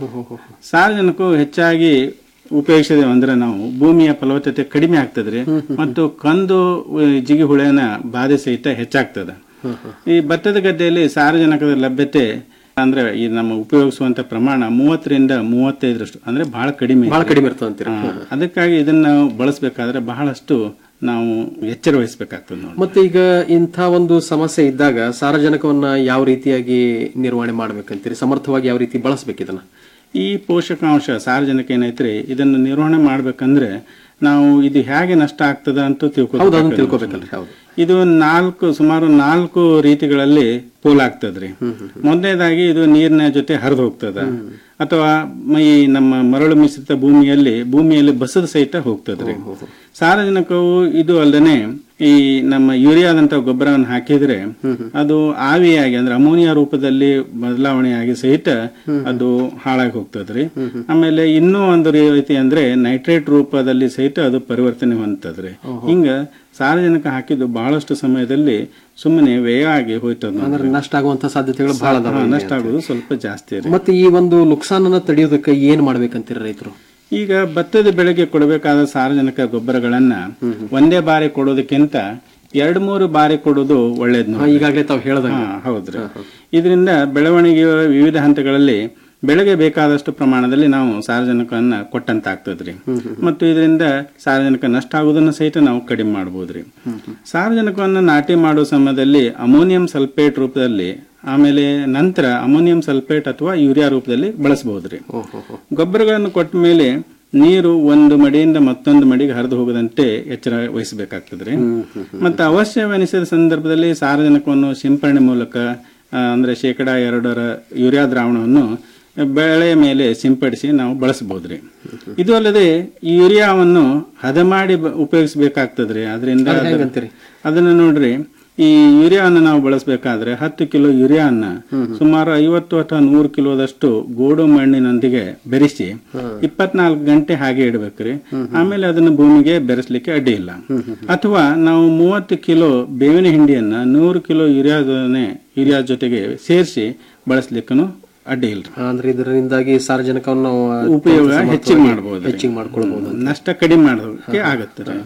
S12: ಸಾರಜನಕವು ಹೆಚ್ಚಾಗಿ ಉಪಯೋಗಿಸಿದೆವು ಅಂದ್ರೆ ನಾವು ಭೂಮಿಯ ಫಲವತ್ತತೆ ಕಡಿಮೆ ಆಗ್ತದ್ರಿ ಮತ್ತು ಕಂದು ಉ, ಜಿಗಿ ಹುಳೆನ ಬಾಧೆ ಸಹಿತ ಹೆಚ್ಚಾಗ್ತದೆ ಈ ಭತ್ತದ ಗದ್ದೆಯಲ್ಲಿ ಸಾರಜನಕದ ಲಭ್ಯತೆ ಅಂದ್ರೆ ಈ ನಮ್ಮ ಉಪಯೋಗಿಸುವಂತ ಪ್ರಮಾಣ ಮೂವತ್ತರಿಂದ ಮೂವತ್ತೈದರಷ್ಟು ಅಂದ್ರೆ ಬಹಳ ಕಡಿಮೆ
S5: ಬಹಳ ಕಡಿಮೆ ಇರ್ತದೆ ಅಂತೀರಾ?
S12: ಹಾ. ಅದಕ್ಕಾಗಿ ಇದನ್ನ ನಾವು ಬಳಸಬೇಕಾದ್ರೆ ಬಹಳಷ್ಟು ನಾವು ಎಚ್ಚರ ವಹಿಸಬೇಕಾಗ್ತದೆ ನೋಡಿ
S5: ಮತ್ತೆ ಈಗ ಇಂಥ ಒಂದು ಸಮಸ್ಯೆ ಇದ್ದಾಗ ಸಾರಜನಕವನ್ನ ಯಾವ ರೀತಿಯಾಗಿ ನಿರ್ವಹಣೆ ಮಾಡ್ಬೇಕಂತೀರಿ ಸಮರ್ಥವಾಗಿ ಯಾವ ರೀತಿ ಬಳಸ್ಬೇಕು ಇದನ್ನ
S12: ಈ ಪೋಷಕಾಂಶ ಸಾರ್ವಜನಿಕ ಏನೈತ್ರಿ ಇದನ್ನು ನಿರ್ವಹಣೆ ಮಾಡ್ಬೇಕಂದ್ರೆ ನಾವು ಇದು ಹೇಗೆ ನಷ್ಟ ಆಗ್ತದ ಅಂತ
S5: ಹೌದು ಅದನ್ನ
S12: ತಿಳ್ಕೊಬೇಕು
S5: ತಿಳ್ಕೊಬೇಕಲ್ರಿ ಹೌದು
S12: ಇದು ನಾಲ್ಕು ಸುಮಾರು ನಾಲ್ಕು ರೀತಿಗಳಲ್ಲಿ ಪೋಲಾಗ್ತದ್ರಿ ಮೊದಲನೇದಾಗಿ ಇದು ನೀರಿನ ಜೊತೆ ಹರಿದು ಹೋಗ್ತದ ಅಥವಾ ಮ- ಈ ನಮ್ಮ ಮರಳು ಮಿಶ್ರಿತ ಭೂಮಿಯಲ್ಲಿ ಭೂಮಿಯಲ್ಲಿ ಬಸದ ಸಹಿತ ಹೋಗ್ತದ್ರಿ ಸಾರಜನಕವು ಇದು ಅಲ್ಲದೆ ಈ ನಮ್ಮ ಯೂರಿಯಾದಂತ ಗೊಬ್ಬರವನ್ನು ಹಾಕಿದ್ರೆ ಅದು ಆವಿಯಾಗಿ ಅಂದ್ರೆ ಅಮೋನಿಯಾ ರೂಪದಲ್ಲಿ ಬದಲಾವಣೆಯಾಗಿ ಸಹಿತ ಅದು ಹಾಳಾಗಿ ಹೋಗ್ತದ್ರಿ ಆಮೇಲೆ ಇನ್ನೂ ಒಂದು ರೀತಿ ಅಂದ್ರೆ ನೈಟ್ರೇಟ್ ರೂಪದಲ್ಲಿ ಸಹಿತ ಅದು ಪರಿವರ್ತನೆ ಹೊಂದದ್ರಿ ಹಿಂಗ ಸಾರಜನಕ ಹಾಕಿದ್ದು ಬಹಳಷ್ಟು ಸಮಯದಲ್ಲಿ ಸುಮ್ಮನೆ ವ್ಯಯ ಆಗಿ ಹೋಯ್ತದ
S5: ಅಂದ್ರೆ ನಷ್ಟ ಆಗುವಂತ ಸಾಧ್ಯತೆಗಳು ಬಹಳ ಅದಾವ ಇಲ್ಲಿ
S12: ನಷ್ಟ ಆಗೋದು ಸ್ವಲ್ಪ ಜಾಸ್ತಿ ರೀ
S5: ಮತ್ತೆ ಈ ಒಂದು ನುಕ್ಸಾನನ್ನ ತಡೆಯೋದಕ್ಕೆ ಏನ್ ಮಾಡ್ಬೇಕಂತೀರಿ ರೈತರು
S12: ಈಗ ಭತ್ತದ ಬೆಳೆಗೆ ಕೊಡಬೇಕಾದ ಸಾರಜನಕ ಗೊಬ್ಬರಗಳನ್ನ ಒಂದೇ ಬಾರಿ ಕೊಡೋದಕ್ಕಿಂತ ಎರಡು ಮೂರು ಬಾರಿ ಕೊಡೋದು ಒಳ್ಳೇದು ನೋಡಿ.
S5: ಈಗಾಗಲೇ ತಾವು ಹೇಳ್ದಂಗೆ.
S12: ಹಾ, ಹೌದ್ರಿ ಇದರಿಂದ ಬೆಳವಣಿಗೆಯ ವಿವಿಧ ಹಂತಗಳಲ್ಲಿ ಬೆಳೆಗೆ ಬೇಕಾದಷ್ಟು ಪ್ರಮಾಣದಲ್ಲಿ ನಾವು ಸಾರಜನಕವನ್ನ ಕೊಟ್ಟಂತ ಆಗ್ತದ್ರಿ ಮತ್ತು ಇದರಿಂದ ಸಾರಜನಕ ನಷ್ಟ ಆಗುವುದನ್ನು ಸಹಿತ ನಾವು ಕಡಿಮೆ ಮಾಡಬಹುದ್ರಿ ಸಾರಜನಕವನ್ನು ನಾಟಿ ಮಾಡುವ ಸಮಯದಲ್ಲಿ ಅಮೋನಿಯಂ ಸಲ್ಫೇಟ್ ರೂಪದಲ್ಲಿ ಆಮೇಲೆ ನಂತರ ಅಮೋನಿಯಂ ಸಲ್ಫೇಟ್ ಅಥವಾ ಯೂರಿಯಾ ರೂಪದಲ್ಲಿ ಬಳಸಬಹುದ್ರಿ ಗೊಬ್ಬರಗಳನ್ನು ಕೊಟ್ಟ ಮೇಲೆ ನೀರು ಒಂದು ಮಡಿಯಿಂದ ಮತ್ತೊಂದು ಮಡಿಗೆ ಹರಿದು ಹೋಗದಂತೆ ಎಚ್ಚರ ವಹಿಸಬೇಕಾಗ್ತದ್ರಿ ಮತ್ತು ಅವಶ್ಯವೆನಿಸಿದ ಸಂದರ್ಭದಲ್ಲಿ ಸಾರಜನಕವನ್ನು ಸಿಂಪರಣೆ ಮೂಲಕ ಆ, ಅಂದ್ರೆ ಶೇಕಡ ಎರಡರ ಯೂರಿಯಾ ದ್ರಾವಣವನ್ನು ಬೆಳೆ ಮೇಲೆ ಸಿಂಪಡಿಸಿ ನಾವು ಬಳಸಬಹುದ್ರಿ ಇದು ಅಲ್ಲದೆ ಈ ಯೂರಿಯಾವನ್ನು ಹದ ಮಾಡಿ ಬ- ಉಪಯೋಗಿಸಬೇಕಾಗ್ತದ್ರಿ ಅದರಿಂದ
S5: ಅದ್ ಹೆಂಗಂತೀರಿ?
S12: ಅದನ್ನ ನೋಡ್ರಿ ಈ ಯೂರಿಯಾನ ನಾವು ಬಳಸಬೇಕಾದ್ರೆ ಹತ್ತು ಕಿಲೋ ಯೂರಿಯಾನ ಸುಮಾರು ಐವತ್ತು ಅಥವಾ ನೂರು ಕಿಲೋದಷ್ಟು ಗೋಡು ಮಣ್ಣಿನೊಂದಿಗೆ ಬೆರೆಸಿ ಇಪ್ಪತ್ನಾಲ್ಕು ಗಂಟೆ ಹಾಗೆ ಇಡಬೇಕ್ರಿ ಆಮೇಲೆ ಅದನ್ನ ಭೂಮಿಗೆ ಬೆರೆಸ್ಲಿಕ್ಕೆ ಅಡ್ಡಿ ಇಲ್ಲ ಅಥವಾ ನಾವು ಮೂವತ್ತು ಕಿಲೋ ಬೇವಿನ ಹಿಂಡಿಯನ್ನ ನೂರು ಕಿಲೋ ಯೂರಿಯಾದನೆ ಯೂರಿಯಾ ಜೊತೆಗೆ ಸೇರಿಸಿ ಬಳಸ್ಲಿಕ್ಕೂ ಅಡ್ಡಿ ಇಲ್ಲ
S5: ಅಂದ್ರೆ ಇದರಿಂದಾಗಿ ಸಾರ್ವಜನಿಕವನ್ನು ನಾವು
S12: ಉಪಯೋಗ ಹೆಚ್ಚಿಗೆ ಮಾಡಬಹುದು
S5: ಹೆಚ್ಚಿಗೆ ಮಾಡ್ಕೊಳ್ಬಹುದು
S12: ನಷ್ಟ ಕಡಿಮೆ ಮಾಡೋದಕ್ಕೆ ಆಗುತ್ತೆ ರೀ.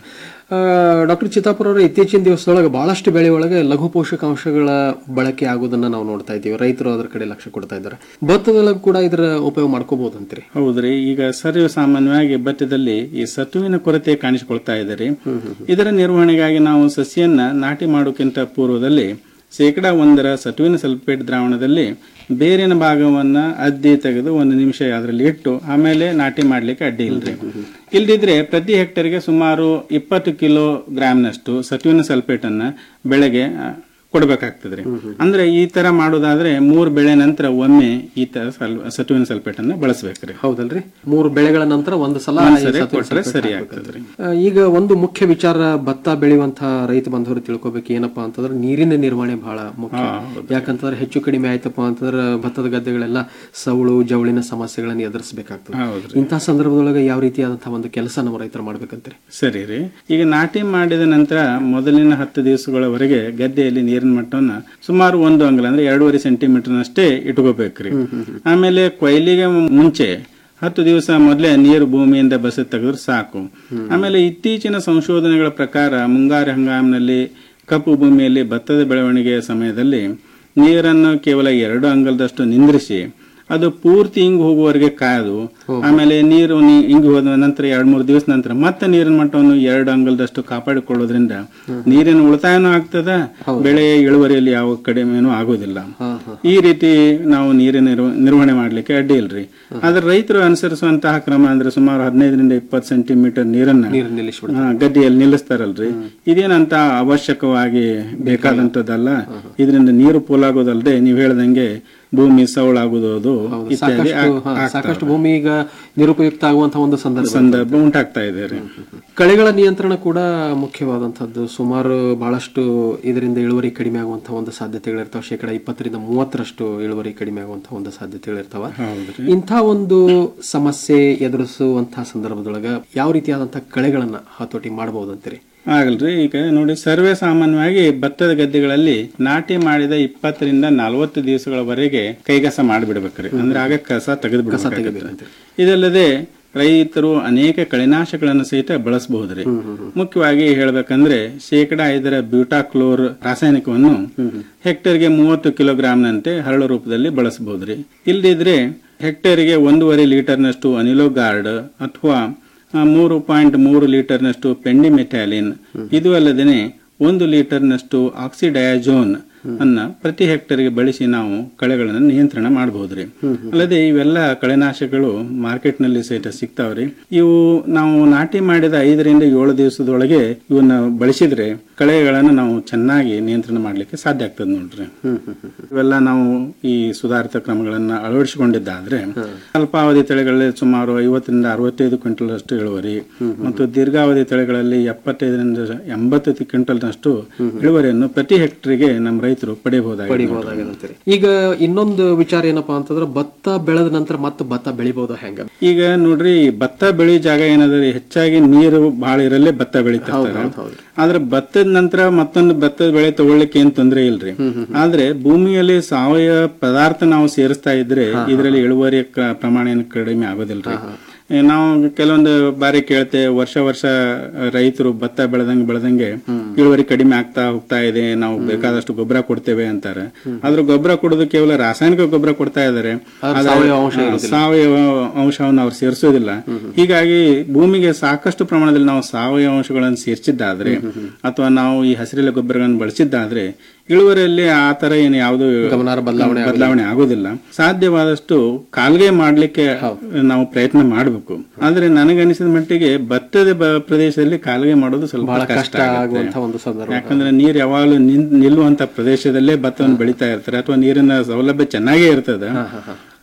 S5: ಡಾಕ್ಟರ್ ಚಿತ್ತಾಪುರ ಅವರು ಇತ್ತೀಚಿನ ದಿವಸದೊಳಗೆ ಬಹಳಷ್ಟು ಬೆಳೆ ಒಳಗೆ ಲಘು ಪೋಷಕಾಂಶಗಳ ಬಳಕೆ ಆಗೋದನ್ನ ನಾವು ನೋಡ್ತಾ ಇದ್ದೀವಿ ರೈತರು ಅದರ ಕಡೆ ಲಕ್ಷ್ಯ ಕೊಡ್ತಾ ಇದ್ದಾರೆ ಭತ್ತದೊಳಗೆ ಕೂಡ ಇದರ ಉಪಯೋಗ ಮಾಡ್ಕೋಬಹುದು ಅಂತೀರಿ
S12: ಹೌದ್ರಿ ಈಗ ಸರ್ವ ಸಾಮಾನ್ಯವಾಗಿ ಭತ್ತದಲ್ಲಿ ಈ ಸತುವಿನ ಕೊರತೆ ಕಾಣಿಸಿಕೊಳ್ತಾ ಇದೆ ರೀ ಇದರ ನಿರ್ವಹಣೆಗಾಗಿ ನಾವು ಸಸಿಯನ್ನ ನಾಟಿ ಮಾಡೋಕ್ಕಿಂತ ಪೂರ್ವದಲ್ಲಿ ಶೇಕಡ ಒಂದರ ಸತುವಿನ ಸಲ್ಫೇಟ್ ದ್ರಾವಣದಲ್ಲಿ ಬೇರಿನ ಭಾಗವನ್ನ ಅದ್ದಿ ತೆಗೆದು ಒಂದು ನಿಮಿಷ ಅದರಲ್ಲಿ ಇಟ್ಟು ಆಮೇಲೆ ನಾಟಿ ಮಾಡ್ಲಿಕ್ಕೆ ಅಡ್ಡಿ ಇಲ್ರಿ ಇಲ್ದಿದ್ರೆ ಪ್ರತಿ ಹೆಕ್ಟರ್ಗೆ ಸುಮಾರು ಇಪ್ಪತ್ತು ಕಿಲೋ ಗ್ರಾಮ್ನಷ್ಟು ಸತುವಿನ ಸಲ್ಫೇಟ್ ಅನ್ನ ಬೆಳೆಗೆ ಆ, ಕೊಡ್ಬೇಕಾಗ್ತದ್ರಿ ಅಂದ್ರೆ ಈ ತರ ಮಾಡೋದಾದ್ರೆ ಮೂರ್ ಬೆಳೆ ನಂತರ ಒಮ್ಮೆ ಈ ತರ ಸಲ್- ಸತುವಿನ ಸಲ್ಫೇಟ್ ಅನ್ನ ಬಳಸಬೇಕ್ರಿ
S5: ಹೌದಲ್ರಿ ಮೂರು ಬೆಳೆಗಳ ನಂತರ ಒಂದು ಸಲ
S12: ಒಂದ್
S5: ಈ
S12: ಸರಿ
S5: ಸತ್ವ
S12: ಕೊಟ್ರೆ
S5: ಸಲ್ಫೇಟ್
S12: ಸರಿ
S5: ಹಾಕ್ಬೇಕು.
S12: ಆಗ್ತದ್ರಿ
S5: ಆ, ಈಗ ಒಂದು ಮುಖ್ಯ ವಿಚಾರ ಭತ್ತ ಬೆಳೆಯುವಂತಹ ರೈತ ಬಾಂಧವರು ತಿಳ್ಕೊಬೇಕು ಏನಪ್ಪಾ ಅಂತಂದ್ರೆ ನೀರಿನ ನಿರ್ವಹಣೆ ಬಹಳ ಮುಖ್ಯ ಯಾಕಂತಂದ್ರೆ ಹೆಚ್ಚು ಕಡಿಮೆ ಆಯ್ತಪ್ಪ ಅಂತಂದ್ರೆ ಭತ್ತದ ಗದ್ದೆಗಳೆಲ್ಲ ಸೌಳು ಜವಳಿನ ಸಮಸ್ಯೆಗಳನ್ನು ಎದುರಿಸಬೇಕಾಗ್ತದೆ
S12: ಹೌದ್ರಿ.
S5: ಇಂತಹ ಸಂದರ್ಭದೊಳಗೆ ಯಾವ ರೀತಿಯಾದಂತಹ ಒಂದು ಕೆಲಸ ನಮ್ಮ ರೈತರು ಮಾಡ್ಬೇಕಂತೀರಿ
S12: ಸರಿ ರೀ ಈಗ ನಾಟಿ ಮಾಡಿದ ನಂತರ ಮೊದಲಿನ ಹತ್ತು ದಿವಸಗಳವರೆಗೆ ಗದ್ದೆಯಲ್ಲಿ ನೀರಿನ ಮಟ್ಟವನ್ನ ಸುಮಾರು ಒಂದು ಅಂಗಲ ಅಂದ್ರೆ ಎರಡೂವರೆ ಸೆಂಟಿಮೀಟರ್ನಷ್ಟೇ ಇಟ್ಕೋಬೇಕ್ರಿ ಆಮೇಲೆ ಕೊಯ್ಲಿಗೆ ಮುಂಚೆ ಹತ್ತು ದಿವಸ ಮೊದಲೇ ನೀರು ಭೂಮಿಯಿಂದ ಬಸ ತೆಗೆದ್ರೆ ಸಾಕು ಆಮೇಲೆ ಇತ್ತೀಚಿನ ಸಂಶೋಧನೆಗಳ ಪ್ರಕಾರ ಮುಂಗಾರು ಹಂಗಾಮಿನಲ್ಲಿ ಕಪ್ಪು ಭೂಮಿಯಲ್ಲಿ ಭತ್ತದ ಬೆಳವಣಿಗೆಯ ಸಮಯದಲ್ಲಿ ನೀರನ್ನು ಕೇವಲ ಎರಡು ಅಂಗಲದಷ್ಟು ನಿಂದ್ರಿಸಿ ಅದು ಪೂರ್ತಿ ಇಂಗು ಹೋಗುವವರೆಗೆ ಕಾಯ್ದು ಆಮೇಲೆ ನೀರು ನಿ- ಇಂಗು ಹೋದ ನಂತರ ಎರಡ್ ಮೂರು ದಿವಸ ನಂತರ ಮತ್ತೆ ನೀರಿನ ಮಟ್ಟವನ್ನು ಎರಡು ಅಂಗಲದಷ್ಟು ಕಾಪಾಡಿಕೊಳ್ಳೋದ್ರಿಂದ ನೀರಿನ ಉಳಿತಾಯನೂ ಆಗ್ತದ ಬೆಳೆಯ ಇಳುವರಿಯಲ್ಲಿ ಯಾವ ಕಡಿಮೆನೂ ಆಗೋದಿಲ್ಲ ಈ ರೀತಿ ನಾವು ನೀರಿನ ನಿರ್ವ- ನಿರ್ವಹಣೆ ಮಾಡ್ಲಿಕ್ಕೆ ಅಡ್ಡಿ ಇಲ್ರಿ ಆದ್ರೆ ರೈತರು ಅನುಸರಿಸುವಂತಹ ಕ್ರಮ ಅಂದ್ರೆ ಸುಮಾರು ಹದಿನೈದರಿಂದ ಇಪ್ಪತ್ತು ಸೆಂಟಿಮೀಟರ್ ನೀರನ್ನ ಹಾ, ಗದ್ದೆಯಲ್ಲಿ ನಿಲ್ಲಿಸ್ತಾರಲ್ರಿ ಇದೇನಂತ ಅವಶ್ಯಕವಾಗಿ ಬೇಕಾದಂತದ್ದಲ್ಲ ಇದರಿಂದ ನೀರು ಪೋಲಾಗೋದಲ್ದೆ ನೀವ್ ಹೇಳ್ದಂಗೆ ಭೂಮಿ ಸವಳಾಗೋದು ಅದು ಇತ್ಯಾದಿ
S5: ಸಾಕಷ್ಟು
S12: ಆಗ್-
S5: ಹಾ,
S12: ಆಗ್ತಾವೆ.
S5: ಸಾಕಷ್ಟು ಭೂಮಿ ಈಗ ನಿರುಪಯುಕ್ತ ಆಗುವಂತಹ ಒಂದು ಸಂದರ್ಭ
S12: ಸಂದರ್ಭ ಉಂಟಾಗ್ತಾ ಇದೆ ರೀ
S5: ಕಳೆಗಳ ನಿಯಂತ್ರಣ ಕೂಡ ಮುಖ್ಯವಾದಂತಹದ್ದು ಸುಮಾರು ಬಹಳಷ್ಟು ಇದರಿಂದ ಇಳುವರಿ ಕಡಿಮೆ ಆಗುವಂತಹ ಒಂದು ಸಾಧ್ಯತೆಗಳಿರ್ತಾವೆ ಶೇಕಡ ಇಪ್ಪತ್ತರಿಂದ ಮೂವತ್ತರಷ್ಟು ಇಳುವರಿ ಕಡಿಮೆ ಆಗುವಂತಹ ಒಂದು ಸಾಧ್ಯತೆಗಳಿರ್ತಾವ
S12: ಹೌದ್ರಿ.
S5: ಇಂಥ ಒಂದು ಸಮಸ್ಯೆ ಎದುರಿಸುವಂತಹ ಸಂದರ್ಭದೊಳಗ ಯಾವ ರೀತಿಯಾದಂತಹ ಕಳೆಗಳನ್ನ ಹತೋಟಿ ಮಾಡಬಹುದು ಅಂತೀರಿ
S12: ಆಗಲ್ರಿ ಈಗ ನೋಡಿ ಸರ್ವೇ ಸಾಮಾನ್ಯವಾಗಿ ಭತ್ತದ ಗದ್ದೆಗಳಲ್ಲಿ ನಾಟಿ ಮಾಡಿದ ಇಪ್ಪತ್ತರಿಂದ ನಲವತ್ತು ದಿವಸಗಳವರೆಗೆ ಕೈಗಸ ಮಾಡಿಬಿಡ್ಬೇಕ್ರಿ ಅಂದ್ರೆ ಆಗ ಕಸ ತೆಗೆದು ಬಿಡಬೇಕಾಗುತ್ತೆ ಇದಲ್ಲದೆ ರೈತರು ಅನೇಕ ಕಳೆನಾಶಗಳನ್ನು ಸಹಿತ ಬಳಸಬಹುದ್ರಿ ಮುಖ್ಯವಾಗಿ ಹೇಳ್ಬೇಕಂದ್ರೆ ಶೇಕಡ ಐದರ ಬ್ಯೂಟಾಕ್ಲೋರ್ ರಾಸಾಯನಿಕವನ್ನು ಹೆಕ್ಟರ್ಗೆ ಮೂವತ್ತು ಕಿಲೋಗ್ರಾಂನಂತೆ ಹರಳು ರೂಪದಲ್ಲಿ ಬಳಸಬಹುದ್ರಿ ಇಲ್ದಿದ್ರೆ ಹೆಕ್ಟೇರ್ಗೆ ಒಂದೂವರೆ ಲೀಟರ್ನಷ್ಟು ಅನಿಲೋಗಾರ್ಡ್ ಅಥವಾ ಆ, ಮೂರು ಪಾಯಿಂಟ್ ಮೂರು ಲೀಟರ್ನಷ್ಟು ಪೆಂಡಿಮೆಟಾಲಿನ್ ಇದು ಅಲ್ಲದೆ ಒಂದು ಲೀಟರ್ನಷ್ಟು ಆಕ್ಸಿಡಯಾಜೋನ್ ಅನ್ನ ಪ್ರತಿ ಹೆಕ್ಟರ್ಗೆ ಬಳಸಿ ನಾವು ಕಳೆಗಳನ್ನು ನಿಯಂತ್ರಣ ಮಾಡಬಹುದ್ರಿ ಅಲ್ಲದೆ ಇವೆಲ್ಲ ಕಳೆನಾಶಕಗಳು ಮಾರ್ಕೆಟ್ನಲ್ಲಿ ಸಹಿತ ಸಿಗ್ತಾವ್ರಿ ಇವು ನಾವು ನಾಟಿ ಮಾಡಿದ ಐದರಿಂದ ಏಳು ದಿವಸದೊಳಗೆ ಇವನ್ನ ಬಳಸಿದ್ರೆ ಕಳೆಗಳನ್ನು ನಾವು ಚೆನ್ನಾಗಿ ನಿಯಂತ್ರಣ ಮಾಡ್ಲಿಕ್ಕೆ ಸಾಧ್ಯ ಆಗ್ತದೆ ನೋಡ್ರಿ ಇವೆಲ್ಲ ನಾವು ಈ ಸುಧಾರಿತ ಕ್ರಮಗಳನ್ನ ಅಳವಡಿಸಿಕೊಂಡಿದ್ದಾದ್ರೆ ಅಲ್ಪಾವಧಿ ತಳಿಗಳಲ್ಲಿ ಸುಮಾರು ಐವತ್ತರಿಂದ ಅರವತ್ತೈದು ಕ್ವಿಂಟಲ್ ಅಷ್ಟು ಇಳುವರಿ ಮತ್ತು ದೀರ್ಘಾವಧಿ ತಳಿಗಳಲ್ಲಿ ಎಪ್ಪತ್ತೈದರಿಂದ ಎಂಬತ್ತು ಕ್ವಿಂಟಲ್ನಷ್ಟು ಇಳುವರಿಯನ್ನು ಪ್ರತಿ ಹೆಕ್ಟರ್ಗೆ ನಮ್ಮ ರೈತರು ಪಡೆಯಬಹುದಾಗಿದೆ
S5: ಪಡಿಬಹುದಾಗಿದೆ ಈಗ ಇನ್ನೊಂದು ವಿಚಾರ ಏನಪ್ಪಾ ಅಂತಂದ್ರೆ ಭತ್ತ ಬೆಳೆದ ನಂತರ ಮತ್ತೆ ಭತ್ತ ಬೆಳಿಬಹುದಾ ಹೆಂಗ
S12: ಈಗ ನೋಡ್ರಿ ಭತ್ತ ಬೆಳಿ ಜಾಗ ಏನಾದ್ರಿ ಹೆಚ್ಚಾಗಿ ನೀರು ಬಹಳ ಇರಲ್ಲೇ ಭತ್ತ ಬೆಳಿತಿರ್ತಾರೆ ಆದ್ರೆ ಭತ್ತದ ನಂತರ ಮತ್ತೊಂದು ಭತ್ತದ ಬೆಳೆ ತಗೊಳ್ಳಿಕ್ಕೆ ಏನ್ ತೊಂದ್ರೆ ಇಲ್ರಿ ಆದ್ರೆ ಭೂಮಿಯಲ್ಲಿ ಸಾವಯವ ಪದಾರ್ಥ ನಾವು ಸೇರಿಸ್ತಾ ಇದ್ರೆ ಇದರಲ್ಲಿ ಇಳುವರಿ ಕ- ಪ್ರಮಾಣ ಏನು ಕಡಿಮೆ ಆಗೋದಿಲ್ರಿ ಏ, ನಾವು ಕೆಲವೊಂದು ಬಾರಿ ಕೇಳ್ತೆ ವರ್ಷ ವರ್ಷ ರೈತರು ಭತ್ತ ಬೆಳೆದಂಗೆ ಬೆಳೆದಂಗೆ ಇಳುವರಿ ಕಡಿಮೆ ಆಗ್ತಾ ಹೋಗ್ತಾ ಇದೆ ನಾವು ಬೇಕಾದಷ್ಟು ಗೊಬ್ಬರ ಕೊಡ್ತೇವೆ ಅಂತಾರೆ ಆದ್ರೆ ಗೊಬ್ಬರ ಕೊಡೋದು ಕೇವಲ ರಾಸಾಯನಿಕ ಗೊಬ್ಬರ ಕೊಡ್ತಾ ಇದ್ದಾರೆ ಆದ್ರೆ
S5: ಸಾವಯವ ಅಂಶ
S12: ಆ,
S5: ಇರೋದಿಲ್ಲ.
S12: ಸಾವಯವ ಅಂಶವನ್ನು ಅವ್ರು ಸೇರಿಸೋದಿಲ್ಲ ಹೀಗಾಗಿ ಭೂಮಿಗೆ ಸಾಕಷ್ಟು ಪ್ರಮಾಣದಲ್ಲಿ ನಾವು ಸಾವಯವ ಅಂಶಗಳನ್ನು ಸೇರಿಸಿದ್ದಾದ್ರೆ ಅಥವಾ ನಾವು ಈ ಹಸಿರೆಲೆ ಗೊಬ್ಬರಗಳನ್ನು ಬಳಸಿದ್ದಾದ್ರೆ ಇಳುವರಿಯಲ್ಲಿ ಆ ತರ ಏನು ಯಾವುದು
S5: ಗಮನಾರ್ಹ ಬದಲಾವಣೆ
S12: ಬದಲಾವಣೆ ಆಗೋದಿಲ್ಲ ಸಾಧ್ಯವಾದಷ್ಟು ಕಾಲ್ಗೆ ಮಾಡ್ಲಿಕ್ಕೆ ನಾವು ಪ್ರಯತ್ನ ಮಾಡಬೇಕು ಆದ್ರೆ ನನಗನಿಸಿದ ಮಟ್ಟಿಗೆ ಭತ್ತದ ಬ- ಪ್ರದೇಶದಲ್ಲಿ ಕಾಲ್ಗೆ ಮಾಡೋದು ಸ್ವಲ್ಪ
S5: ಬಹಳ
S12: ಕಷ್ಟ
S5: ಕಷ್ಟ ಆಗುವಂತಹ ಒಂದು ಸಂದರ್ಭ
S12: ಯಾಕಂದ್ರೆ ನೀರ್ ಯಾವಾಗಲೂ ನಿನ್- ನಿಲ್ಲುವಂತ ಪ್ರದೇಶದಲ್ಲೇ ಭತ್ತವನ್ನು ಬೆಳಿತಾ ಇರ್ತಾರೆ ಅಥವಾ ನೀರಿನ ಸೌಲಭ್ಯ ಚೆನ್ನಾಗೇ ಇರ್ತದೆ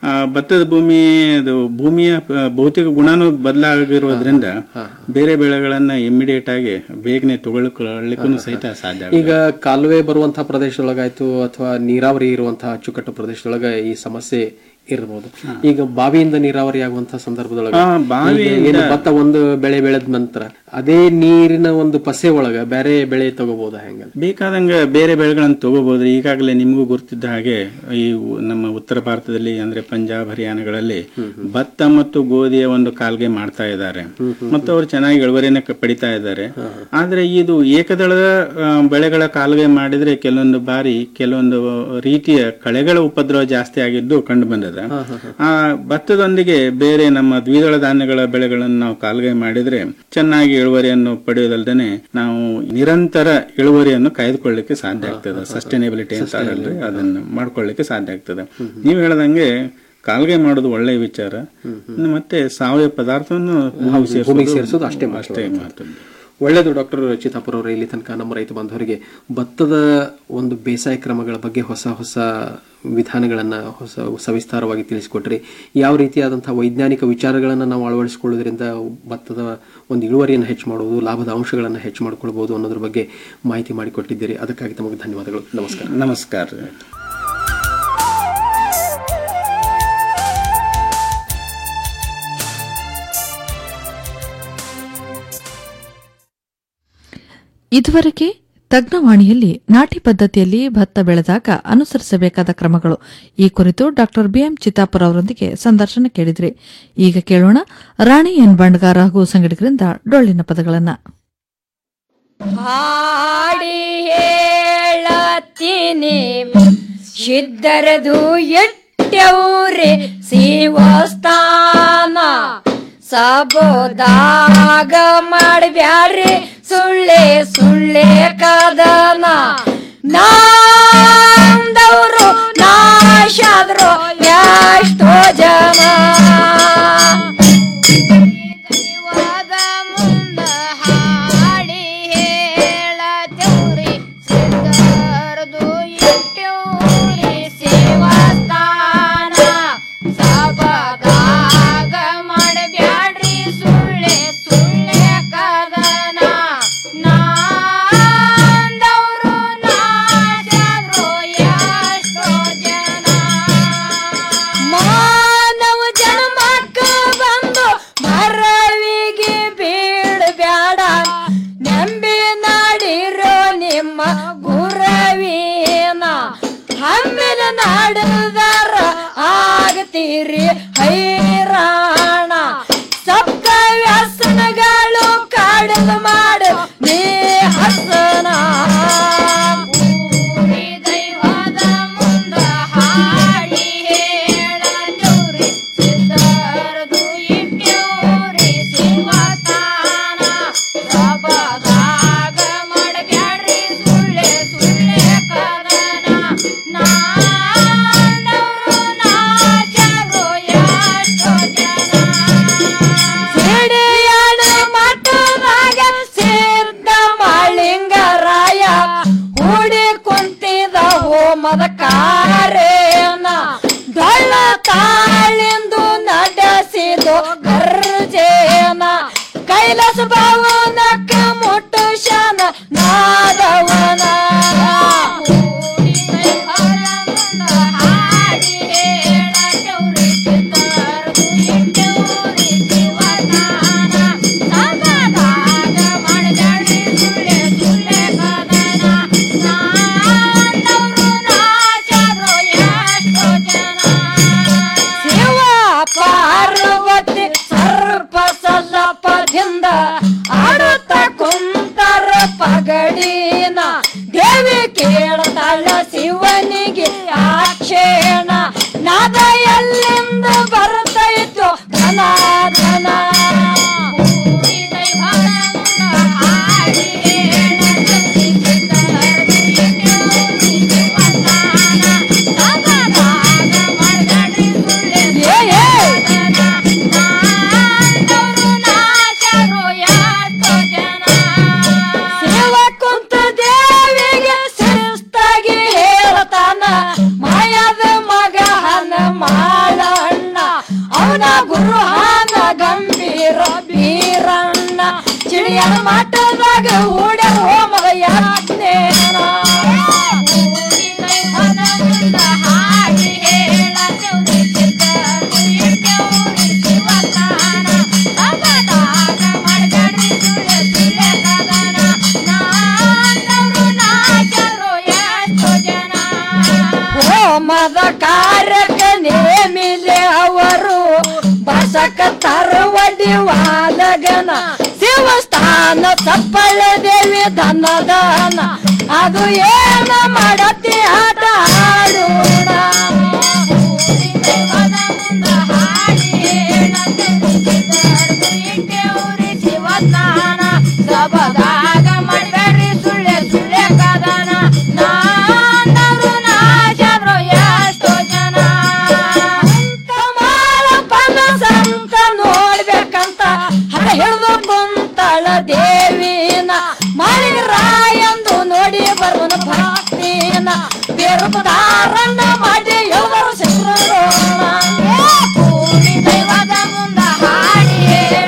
S12: ಆ, ಭತ್ತದ ಭೂಮಿ ಅದು ಭೂಮಿಯ ಆ, ಭೌತಿಕ ಗುಣನೂ ಬದಲಾಗಿರೋದ್ರಿಂದ ಬೇರೆ ಬೆಳೆಗಳನ್ನ ಇಮಿಡಿಯೇಟ್ ಆಗಿ ಬೇಗನೆ ತಗೊಳ್ಕೊಳ್ಳಿಕ್ಕೂ ಸಹಿತ ಸಾಧ್ಯ ಆಗುತ್ತೆ.
S5: ಈಗ ಕಾಲುವೆ ಬರುವಂತಹ ಪ್ರದೇಶದೊಳಗಾಯ್ತು ಅಥವಾ ನೀರಾವರಿ ಇರುವಂತಹ ಅಚ್ಚುಕಟ್ಟು ಪ್ರದೇಶದೊಳಗ ಈ ಸಮಸ್ಯೆ ಇರಬಹುದು ಈಗ ಬಾವಿಯಿಂದ ನೀರಾವರಿ ಆಗುವಂತಹ ಸಂದರ್ಭದೊಳಗ
S12: ಆ, ಬಾವಿಯಿಂದ-
S5: ಈಗ ಏನು ಭತ್ತ ಒಂದು ಬೆಳೆ ಬೆಳೆದ ನಂತರ ಅದೇ ನೀರಿನ ಒಂದು ಪಸೆ ಒಳಗ ಬೇರೆ ಬೆಳೆ ತಗೋಬಹುದಾ ಹೆಂಗ
S12: ಬೇಕಾದಂಗ ಬೇರೆ ಬೆಳೆಗಳನ್ನು ತಗೋಬಹುದು ಈಗಾಗಲೇ ನಿಮಗೂ ಗುರ್ತಿದ್ದ ಹಾಗೆ ಈ ಉ- ನಮ್ಮ ಉತ್ತರ ಭಾರತದಲ್ಲಿ ಅಂದ್ರೆ ಪಂಜಾಬ್ ಹರಿಯಾಣಗಳಲ್ಲಿ ಭತ್ತ ಮತ್ತು ಗೋಧಿಯ ಒಂದು ಕಾಲ್ಗೆ ಮಾಡ್ತಾ ಇದ್ದಾರೆ ಮತ್ತು ಅವರು ಚೆನ್ನಾಗಿ ಇಳುವರಿನ ಕ- ಪಡಿತಾ ಇದ್ದಾರೆ ಆದ್ರೆ ಇದು ಏಕದಳದ ಆ, ಬೆಳೆಗಳ ಕಾಲುವೆ ಮಾಡಿದ್ರೆ ಕೆಲವೊಂದು ಬಾರಿ ಕೆಲವೊಂದು ರೀತಿಯ ಕಳೆಗಳ ಉಪದ್ರವ ಜಾಸ್ತಿ ಆಗಿದ್ದು ಕಂಡು ಬಂದದ ಆ ಭತ್ತದೊಂದಿಗೆ ಬೇರೆ ನಮ್ಮ ದ್ವಿದಳ ಧಾನ್ಯಗಳ ಬೆಳೆಗಳನ್ನು ನಾವು ಕಾಲುವೆ ಮಾಡಿದ್ರೆ ಚೆನ್ನಾಗಿ ಇಳುವರಿಯನ್ನು ಪಡೆಯೋದಲ್ದೇನೆ ನಾವು ನಿರಂತರ ಇಳುವರಿಯನ್ನು ಕಾಯ್ದುಕೊಳ್ಳಿಕ್ಕೆ ಸಾಧ್ಯ ಆಗ್ತದೆ ಸಸ್ಟೈನೇಬಿಲಿಟಿ ಅಂತ ಅದಲ್ರಿ ಅದನ್ನು ಮಾಡ್ಕೊಳ್ಳಿಕ್ಕೆ ಸಾಧ್ಯ ಆಗ್ತದೆ ನೀವು ಹೇಳ್ದಂಗೆ ಕಾಲ್ಗೆ ಮಾಡೋದು ಒಳ್ಳೆಯ ವಿಚಾರ ಇನ್ನು ಮತ್ತೆ ಸಾವಯವ ಪದಾರ್ಥವನ್ನು ಭೂಮಿಗೆ ಸೇರ್ಸೋದು-
S5: ಭೂಮಿಗೆ ಸೇರಿಸೋದು ಅಷ್ಟೇ
S12: ಅಷ್ಟೇ
S5: ಮಾತ್ರ.
S12: ಮಹತ್ವದ್ದು.
S5: ಒಳ್ಳೆಯದು ಡಾಕ್ಟರ್ ಚಿತ್ತಾಪುರ ಅವರ ಇಲ್ಲಿ ತನಕ ನಮ್ಮ ರೈತ ಬಾಂಧವರಿಗೆ ಭತ್ತದ ಒಂದು ಬೇಸಾಯ ಕ್ರಮಗಳ ಬಗ್ಗೆ ಹೊಸ ಹೊಸ ವಿಧಾನಗಳನ್ನು ಹೊಸ ಸವಿಸ್ತಾರವಾಗಿ ತಿಳಿಸಿಕೊಟ್ರಿ ಯಾವ ರೀತಿಯಾದಂತಹ ವೈಜ್ಞಾನಿಕ ವಿಚಾರಗಳನ್ನು ನಾವು ಅಳವಡಿಸಿಕೊಳ್ಳೋದ್ರಿಂದ ಭತ್ತದ ಒಂದು ಇಳುವರಿಯನ್ನು ಹೆಚ್ಚು ಮಾಡುವುದು ಲಾಭದ ಅಂಶಗಳನ್ನು ಹೆಚ್ಚು ಮಾಡಿಕೊಳ್ಬಹುದು ಅನ್ನೋದ್ರ ಬಗ್ಗೆ ಮಾಹಿತಿ ಮಾಡಿಕೊಟ್ಟಿದ್ದೀರಿ ಅದಕ್ಕಾಗಿ ತಮಗೆ ಧನ್ಯವಾದಗಳು ನಮಸ್ಕಾರ
S12: ನಮಸ್ಕಾರ
S1: ಇದುವರೆಗೆ ತಜ್ಞವಾಣಿಯಲ್ಲಿ ನಾಟಿ ಪದ್ಧತಿಯಲ್ಲಿ ಭತ್ತ ಬೆಳೆದಾಗ ಅನುಸರಿಸಬೇಕಾದ ಕ್ರಮಗಳು ಈ ಕುರಿತು ಡಾಕ್ಟರ್ ಬಿಎಂ ಚಿತ್ತಾಪುರ ಅವರೊಂದಿಗೆ ಸಂದರ್ಶನ ಕೇಳಿದ್ರಿ ಈಗ ಕೇಳೋಣ ರಾಣಿ ಎನ್ ಬಂಡ್ಗಾರ ಹಾಗೂ ಸಂಗಡಿಗರಿಂದ ಡೊಳ್ಳಿನ ಪದಗಳನ್ನ
S13: ಹಾಡಿ ಹೇಳತ್ತೀನಿ ಸಿದ್ಧರದು ಎಟ್ಟೆವ್ರಿ ಶಿವಸ್ಥಾನ ಸಬೋದಾಗ ಮಾಡಬ್ಯಾಡ್ರಿ ಸುಳ್ಳೆ ಸುಳ್ಳೆ ಕದನ ನಾಂದವರು ನಾಶಾದ್ರು ಎಷ್ಟೋ ಜನ ದೈವದ ಮುಂದ ಹಾಡಿ ಹೇಳತೇವ್ರಿ ಸಿದ್ಧರದು ಇಟ್ಟೇವ್ರಿ ಶಿವಸ್ಥಾನ ಸಬದಾಗ ಮಾಡಬ್ಯಾಡ್ರಿ ಸುಳ್ಳೆ ಸುಳ್ಳೆ ಕದನ ನಾಂದವರು ನಾಶಾದ್ರು ಎಷ್ಟೋ ಜನ ಮಾನವ ಜನ್ಮಕ್ಕ ಬಂದು ಮರವಿಗೆ ಬೀಳ್ಬ್ಯಾಡ ನಂಬಿ ನಾಡಿರೋ ನಿಮ್ಮ ಗುರವೀನ ಹಮ್ಮಿನ ನಾಡದಾರ ಆಗ್ತೀರಿ ಹೈರಾಣ ಸಪ್ತ ವ್ಯಸನಗಳು ಕಾಡಲು ಮಾಡು ನೀ ಹಸನ ಊರಿ ದೈವದ ಮುಂದ ಹಾಡಿ ಹೇಳತೇವ್ರಿ ಸಿದ್ಧರದು ಇಟ್ಟೇವ್ರಿ ಶಿವಸ್ಥಾನ ಸಬದಾಗ ಮಾಡಬ್ಯಾಡ್ರಿ ಸುಳ್ಳೆ ಸುಳ್ಳೆ ಕದನ ನಾನವರು ನಾಚರು ಎಷ್ಟೋ ಜನ ಸಿಡಿಯಾಡ ಮಠದಾಗ ಸಿದ್ಧ ಮಾಳಿಂಗರಾಯ ಹೂಡಿ ಕುಂತಿದ ಹೋಮದ ಕಾರೇನ ಡೊಳ್ಳ ತಾಳಿಂದು ನಡೆಸಿದು ಗರ್ಜೇನ ಕೈಲಾಸ ಭವನಕ್ಕ ಮುಟ್ಟು ಶನ ನಾದವನ ಹಾಡಿ ಹೇಳತೇವ್ರಿ ಸಿದ್ಧರದು ಇಟ್ಟೇವ್ರಿ ಶಿವಸ್ಥಾನ ಸಬದಾಗ ಮಾಡಬ್ಯಾಡ್ರಿ ಸುಳ್ಳೆ ಸುಳ್ಳೆ ಕದನ ನಾಂದವರು ನಾಚರು ಎಷ್ಟೋ ಜನ ಶಿವ ಪಾರ್ವತಿ ಸರ್ಪ ಸಲ್ಲಪದಿಂದ ಆಡುತ್ತ ಕುಂತರ ಪಗಡಿನ ದೇವಿ ಕೇಳ್ತಾಳ ಶಿವನಿಗೆ ಆಕ್ಷೇಣ ನಾದ ಎಲ್ಲಿಂದ ಬರ್ತೈತೋ ಧನ ಧನ ಊರಿ ದೈವದ ಹಾಡಿ ಹೇಳತೇವ್ರಿ ಸಿದ್ಧರದು ಇಟ್ಟೇವ್ರಿ ಶಿವಸ್ಥಾನ ಸಬದಾಗ ಮಾಡಬ್ಯಾಡ್ರಿ ಸುಳ್ಳೆ ಸುಳ್ಳೆ ಕದನ ನಾಂದವರು ನಾಚರು ಎಷ್ಟೋ ಜನ ಶಿವ ಕುಂತ ದೇವಿಗೆ ಶಿಸ್ತ ಅವನ ಗುರು ಹಾನ ಗಂಭೀರ ಬೀರಣ್ಣ ಚಿಡಿಯನ ಮಠದಾಗ ಹೂಡ್ಯಾರ ಹೋಮದ ಯಾಜ್ಞೇನ ಹೋಮದ ಕಾರ್ಯಕ್ಕೆ ನೇಮಿಲೆ ಅವರು ಬಸಕ ತರವಡಿ ವಾದಗನ ಶಿವಸ್ಥಾನ ಸಪ್ಪಳ ದೇವಿ ಧನದಾನ ಅದು ಏನ ಮಾಡತಿ ಆಟ ಆಡೋಣ ಶಿವಸ್ನಾನ ಸಬದಾಗ ಮಾಡಬೇಡ್ರಿ ಸುಳ್ಳೆ ಸುಳ್ಳೆ ಕದನ ನಾಂದವ್ರು ನಾಚಾದ್ರು ಎಷ್ಟೋ ಜನ ಕಮಾಲಪ್ಪನ ಸಂತ ನೋಡ್ಬೇಕಂತ ಹರ ಹಿಡಿದು ಕುಂತಳ ದೇವಿನ ಮಾಳಿಗೆ ರಾಯಂದು ನೋಡಿ ಬರುವನ ಭಕ್ತಿನ ಬೇರುಪದಾರನ್ನ ಮಾಡಿ ಎಲ್ಲರೂ ಸಿಕ್ರೋಣ ದೈವದ ಮುಂದ ಹಾಡಿ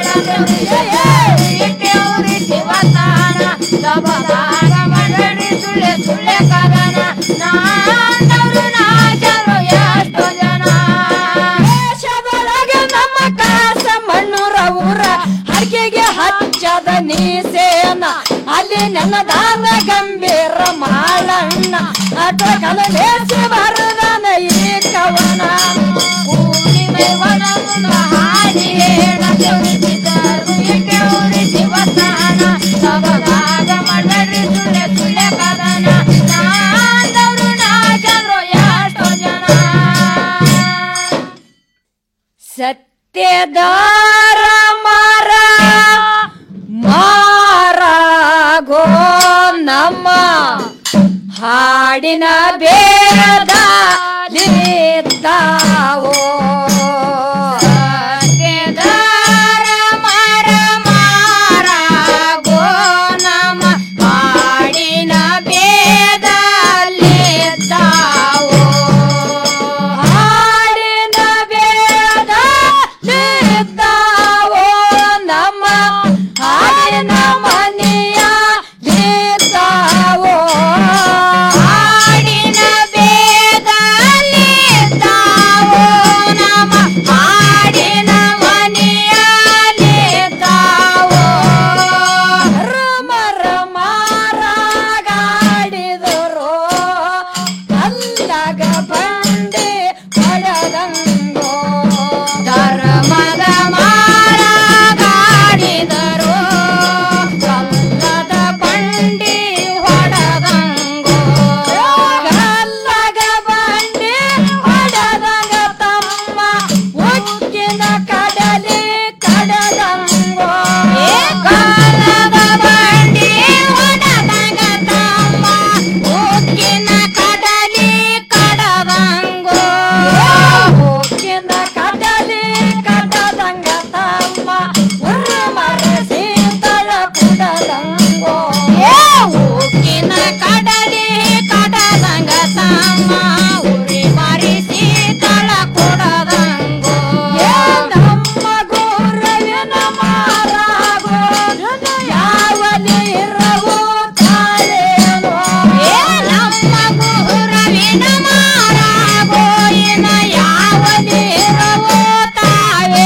S13: ಶಿವತಾನ ಸಬದಾಗ ಮಾಡಬೇಡಿ ಸುಳ್ಳೆ ಸುಳ್ಳೆ ಕದನ ನಾಂದವ್ರು ನಾಚರು ಎಷ್ಟೋ ಜನ ದೇಶದೊಳಗೆ ನಮ್ಮ ಕಾಸ ಮಣ್ಣೂರ ಊರ ಹರಕೆಗೆ ಹಚ್ಚದ ನೀಸೇನ ಅಲ್ಲಿ ನನ್ನ ದಾನ ಗಂಭೀರ ಮಾಳಣ್ಣ ಅಟ ಕಲ ಲೇಸಿ ಬರದನ ಈ ಕವನ ಹಾಡಿ ಹೇಳ ಶಿವಸ್ಥಾನ ಸಬದಾಗ ಮಾಡಬೇಡ್ರಿ ಸುಳ್ಳೆ ಸುಳ್ಳೆ ಕದನ ನಾಂದವ್ರು ನಾಚಂದ್ರು ಎಷ್ಟೋ ಜನ ಸತ್ಯದಾರ ಮಾರ ಮಾರಾಗೋ ನಮ್ಮ ಹಾಡಿನ ಬೇದ ಲಿದ್ದಾವೋ ಸತ್ಯದಾರ ಮಾರ ಮಾರಾಗೋ ನಮ್ಮ ಹಾಡಿನ ಬೇದ ಲಿದ್ದಾವೋ ಹಾಡಿನ ಬೇದ ಲಿದ್ದಾವೋ ನಮ್ಮ ಹಾಡಿನ ಮನೆಯ ಲಿದ್ದಾವೋ ಹಾಡಿನ ಬೇದ ಲಿದ್ದಾವೋ ನಮ್ಮ ಹಾಡಿನ ಮನೆಯ ಲಿದ್ದಾವೋ ರಮ ರಮಾರಾಗಾಡಿದರು ಕಲ್ಲಗ ಬಂಡೆ ಹೊಡೆದಂಗೋ ಧರ್ಮದ ಮಾರಾಗಾಡಿದರು ಕಲ್ಲದ ಬಂಡಿ ಹೊಡೆದಂಗೋ ಕಲ್ಲಗ ಬಂಡಿ ಹೊಡೆದಂಗ ತಮ್ಮ ಉಕ್ಕಿನ ಕಡಲಿ ಕಡದಂಗೋ ಕಲ್ಲದ ಬಂಡಿ ಹೊಡೆದಂಗ ತಮ್ಮ ಉಕ್ಕಿನ ಕಡಲಿ ಕಡದಂಗೋ ಉಕ್ಕಿನ ಕಡಲಿ ಕಡದಂಗ ತಮ್ಮ ಉರು ಮರಸಿ ತಳ ಕುಡದಂಗೋ ಉಕ್ಕಿನ ಕಡಲಿ ಕಡದಂಗ ತಮ್ಮ ಉರಿ ಮರಿಸಿ ತಳ ಕೊಡದಂಗೋ ನಮ್ಮ ಗುರುವಿನ ಮಾರಾಗೋ ಯಾವಲಿ ಇರವು ತಾಳೇನೋ ನಮ್ಮ ಗುರುವಿನ ಮಾರಾಗೋ ಇನ ಯಾವಲಿ ಇರವು ತಾವೇನೋ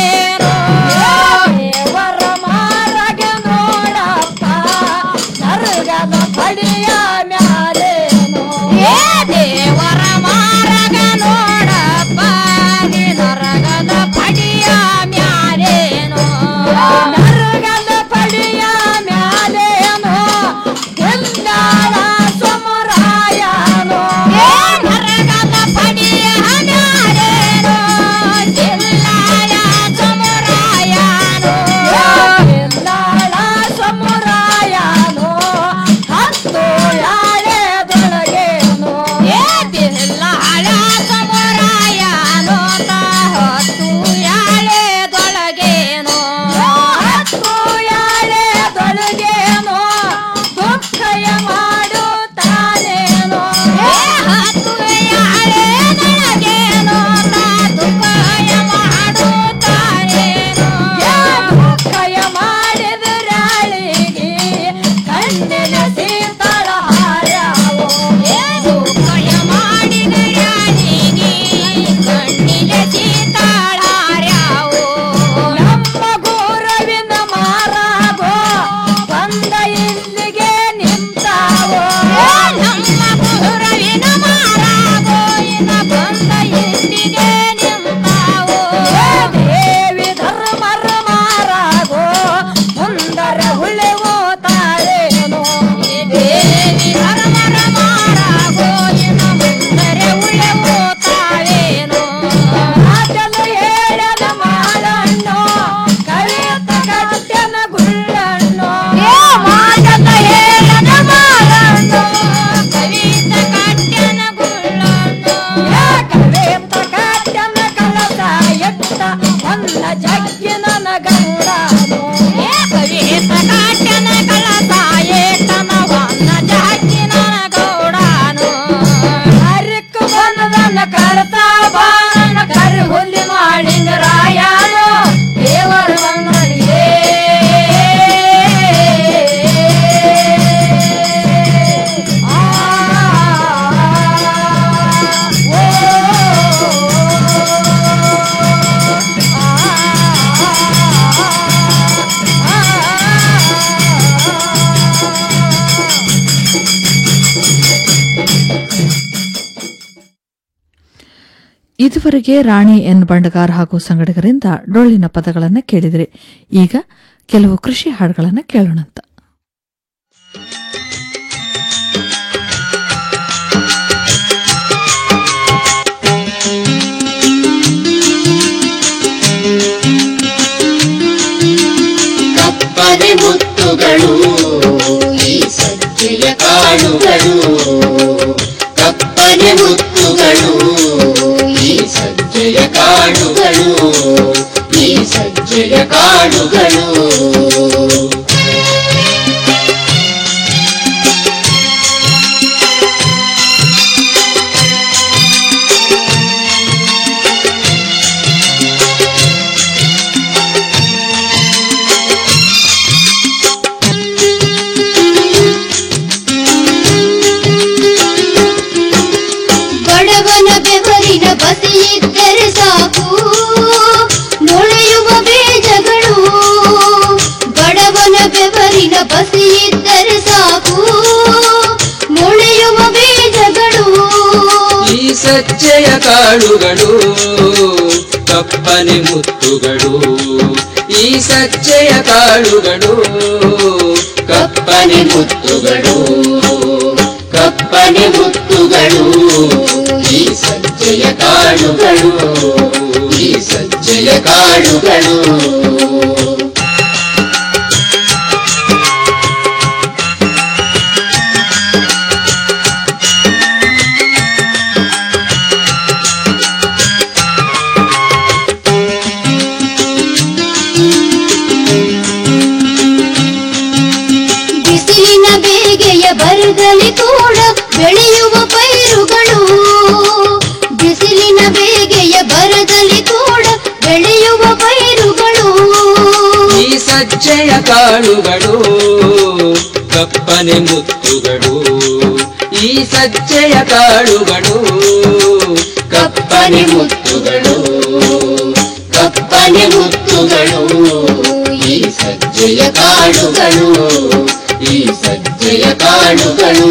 S13: ವನ್ನ ಜಗ್ಗಿ ನನಗೌಡನು ಏ ಕವಿತ ಕಾಟನ ಕಳಸ ಏಟನ ವನ್ನ ಜಗ್ಗಿ ನನಗೌಡನು ಹರಿಕ ಬನದನ ಕರ್ತ ಬಾನ ಕರಿ ಹುಲ್ಲಿ ಮಾಡಿಂಗ ರಾಯನು ದೇವರ ಬಂದನಿಗೆ
S1: ಇದುವರೆಗೆ ರಾಣಿ ಎನ್ ಬಂಡಗಾರ್ ಹಾಗೂ ಸಂಗಡಿಗರಿಂದ ಡೊಳ್ಳಿನ ಪದಗಳನ್ನು ಕೇಳಿದ್ರಿ ಈಗ ಕೆಲವು ಕೃಷಿ ಹಾಡುಗಳನ್ನು ಕೇಳೋಣಂತ
S14: ಕಪ್ಪನೆ ಮುತ್ತುಗಳು ಈ ಸಜ್ಜೆಯ ಕಾಳುಗಳು ಕಪ್ಪನೆ ಮುತ್ತುಗಳು ಈ ಸಜ್ಜೆಯ ಕಾಳುಗಳು ಈ ಸಜ್ಜೆಯ ಕಾಳುಗಳು
S15: ಬಡವನ ಬೆವರಿನ ಬಸಿಯಿದ್ದರೆ ಸಾಕು ಮೊಳೆಯುವ ಬೀಜಗಳು ಬಡವನ ಬೆವರಿನ ಬಸಿಯಿದ್ದರೆ ಸಾಕು ಮೊಳೆಯುವ ಬೀಜಗಳು
S9: ಈ ಸಜ್ಜೆಯ ಕಾಳುಗಳು ಕಪ್ಪನೆ ಮುತ್ತುಗಳು ಈ ಸಜ್ಜೆಯ ಕಾಳುಗಳು
S14: ಕಪ್ಪನೆ ಮುತ್ತುಗಳು ಕಪ್ಪನೆ ಮುತ್ತುಗಳು ಈ ಸಜ್ಜೆಯ ಕಾಳುಗಳು ಈ ಸಜ್ಜೆಯ ಕಾಳುಗಳು
S15: ಬಿಸಿಲಿನ ಬೇಗೆಯ ಬರದಲ್ಲಿ ಕೂಡ ಬೆಳೆಯುವ ಪೈರುಗಳು ಬಿಸಿಲಿನ ಬೇಗೆಯ ಬರದಲ್ಲಿ ಕೂಡ ಬೆಳೆಯುವ ಪೈರುಗಳು
S9: ಈ ಸಜ್ಜೆಯ ಕಾಳುಗಳು ಕಪ್ಪನೆ ಮುತ್ತುಗಳು ಈ ಸಜ್ಜೆಯ ಕಾಳುಗಳು
S14: ಕಪ್ಪನೆ ಮುತ್ತುಗಳು ಕಪ್ಪನೆ ಮುತ್ತುಗಳು ಈ ಸಜ್ಜೆಯ ಕಾಳುಗಳು ಈ ಸಜ್ಜೆಯ ಕಾಳುಗಳು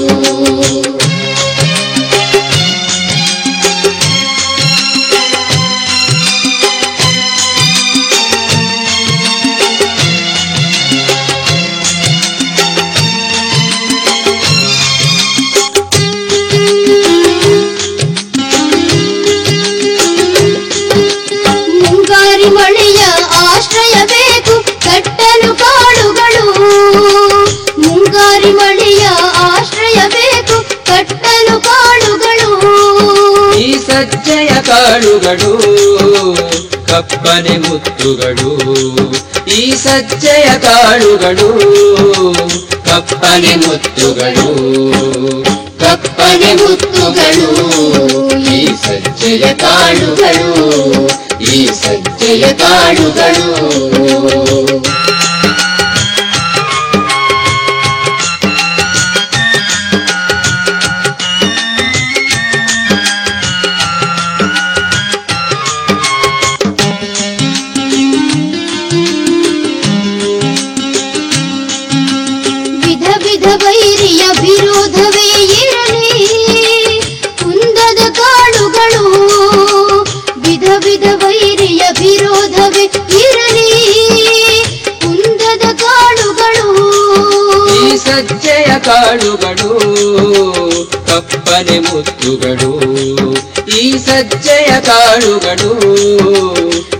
S15: ಮುಂಗಾರಿ ಮಳೆಯ ಆಶ್ರಯ ಬೇಕು ಕಟ್ಟಲು ಕಾಡುಗಳು ಮುಂಗಾರಿ ಮಳೆಯ ಆಶ್ರಯ ಬೇಕು ಕಟ್ಟಲು ಕಾಡುಗಳು
S9: ಈ ಸಜ್ಜೆಯ ಕಾಳುಗಳು ಕಪ್ಪನೆ ಮುತ್ತುಗಳು ಈ ಸಜ್ಜೆಯ ಕಾಳುಗಳು ಕಪ್ಪನೆ ಮುತ್ತುಗಳು
S14: ಕಪ್ಪನೆ ಮುತ್ತುಗಳು ಈ ಸಜ್ಜೆಯ ಕಾಳುಗಳು ಈ ಸಜ್ಜೆಯ ಕಾಳುಗಳು
S15: ವಿಧ ವಿಧ ವೈರಿಯ ವಿರೋಧವೇ ಇರಲಿ ಕುಂದದ ಕಾಳುಗಳು ವಿಧ ವಿಧ ವೈರಿಯ ವಿರೋಧವೇ ಇರಲಿ ಕುಂದದ ಕಾಳುಗಳು
S9: ಈ ಸಜ್ಜೆಯ ಕಾಳುಗಳು ಕಪ್ಪನೆ ಮುತ್ತುಗಳು ಈ ಸಜ್ಜೆಯ ಕಾಳುಗಳು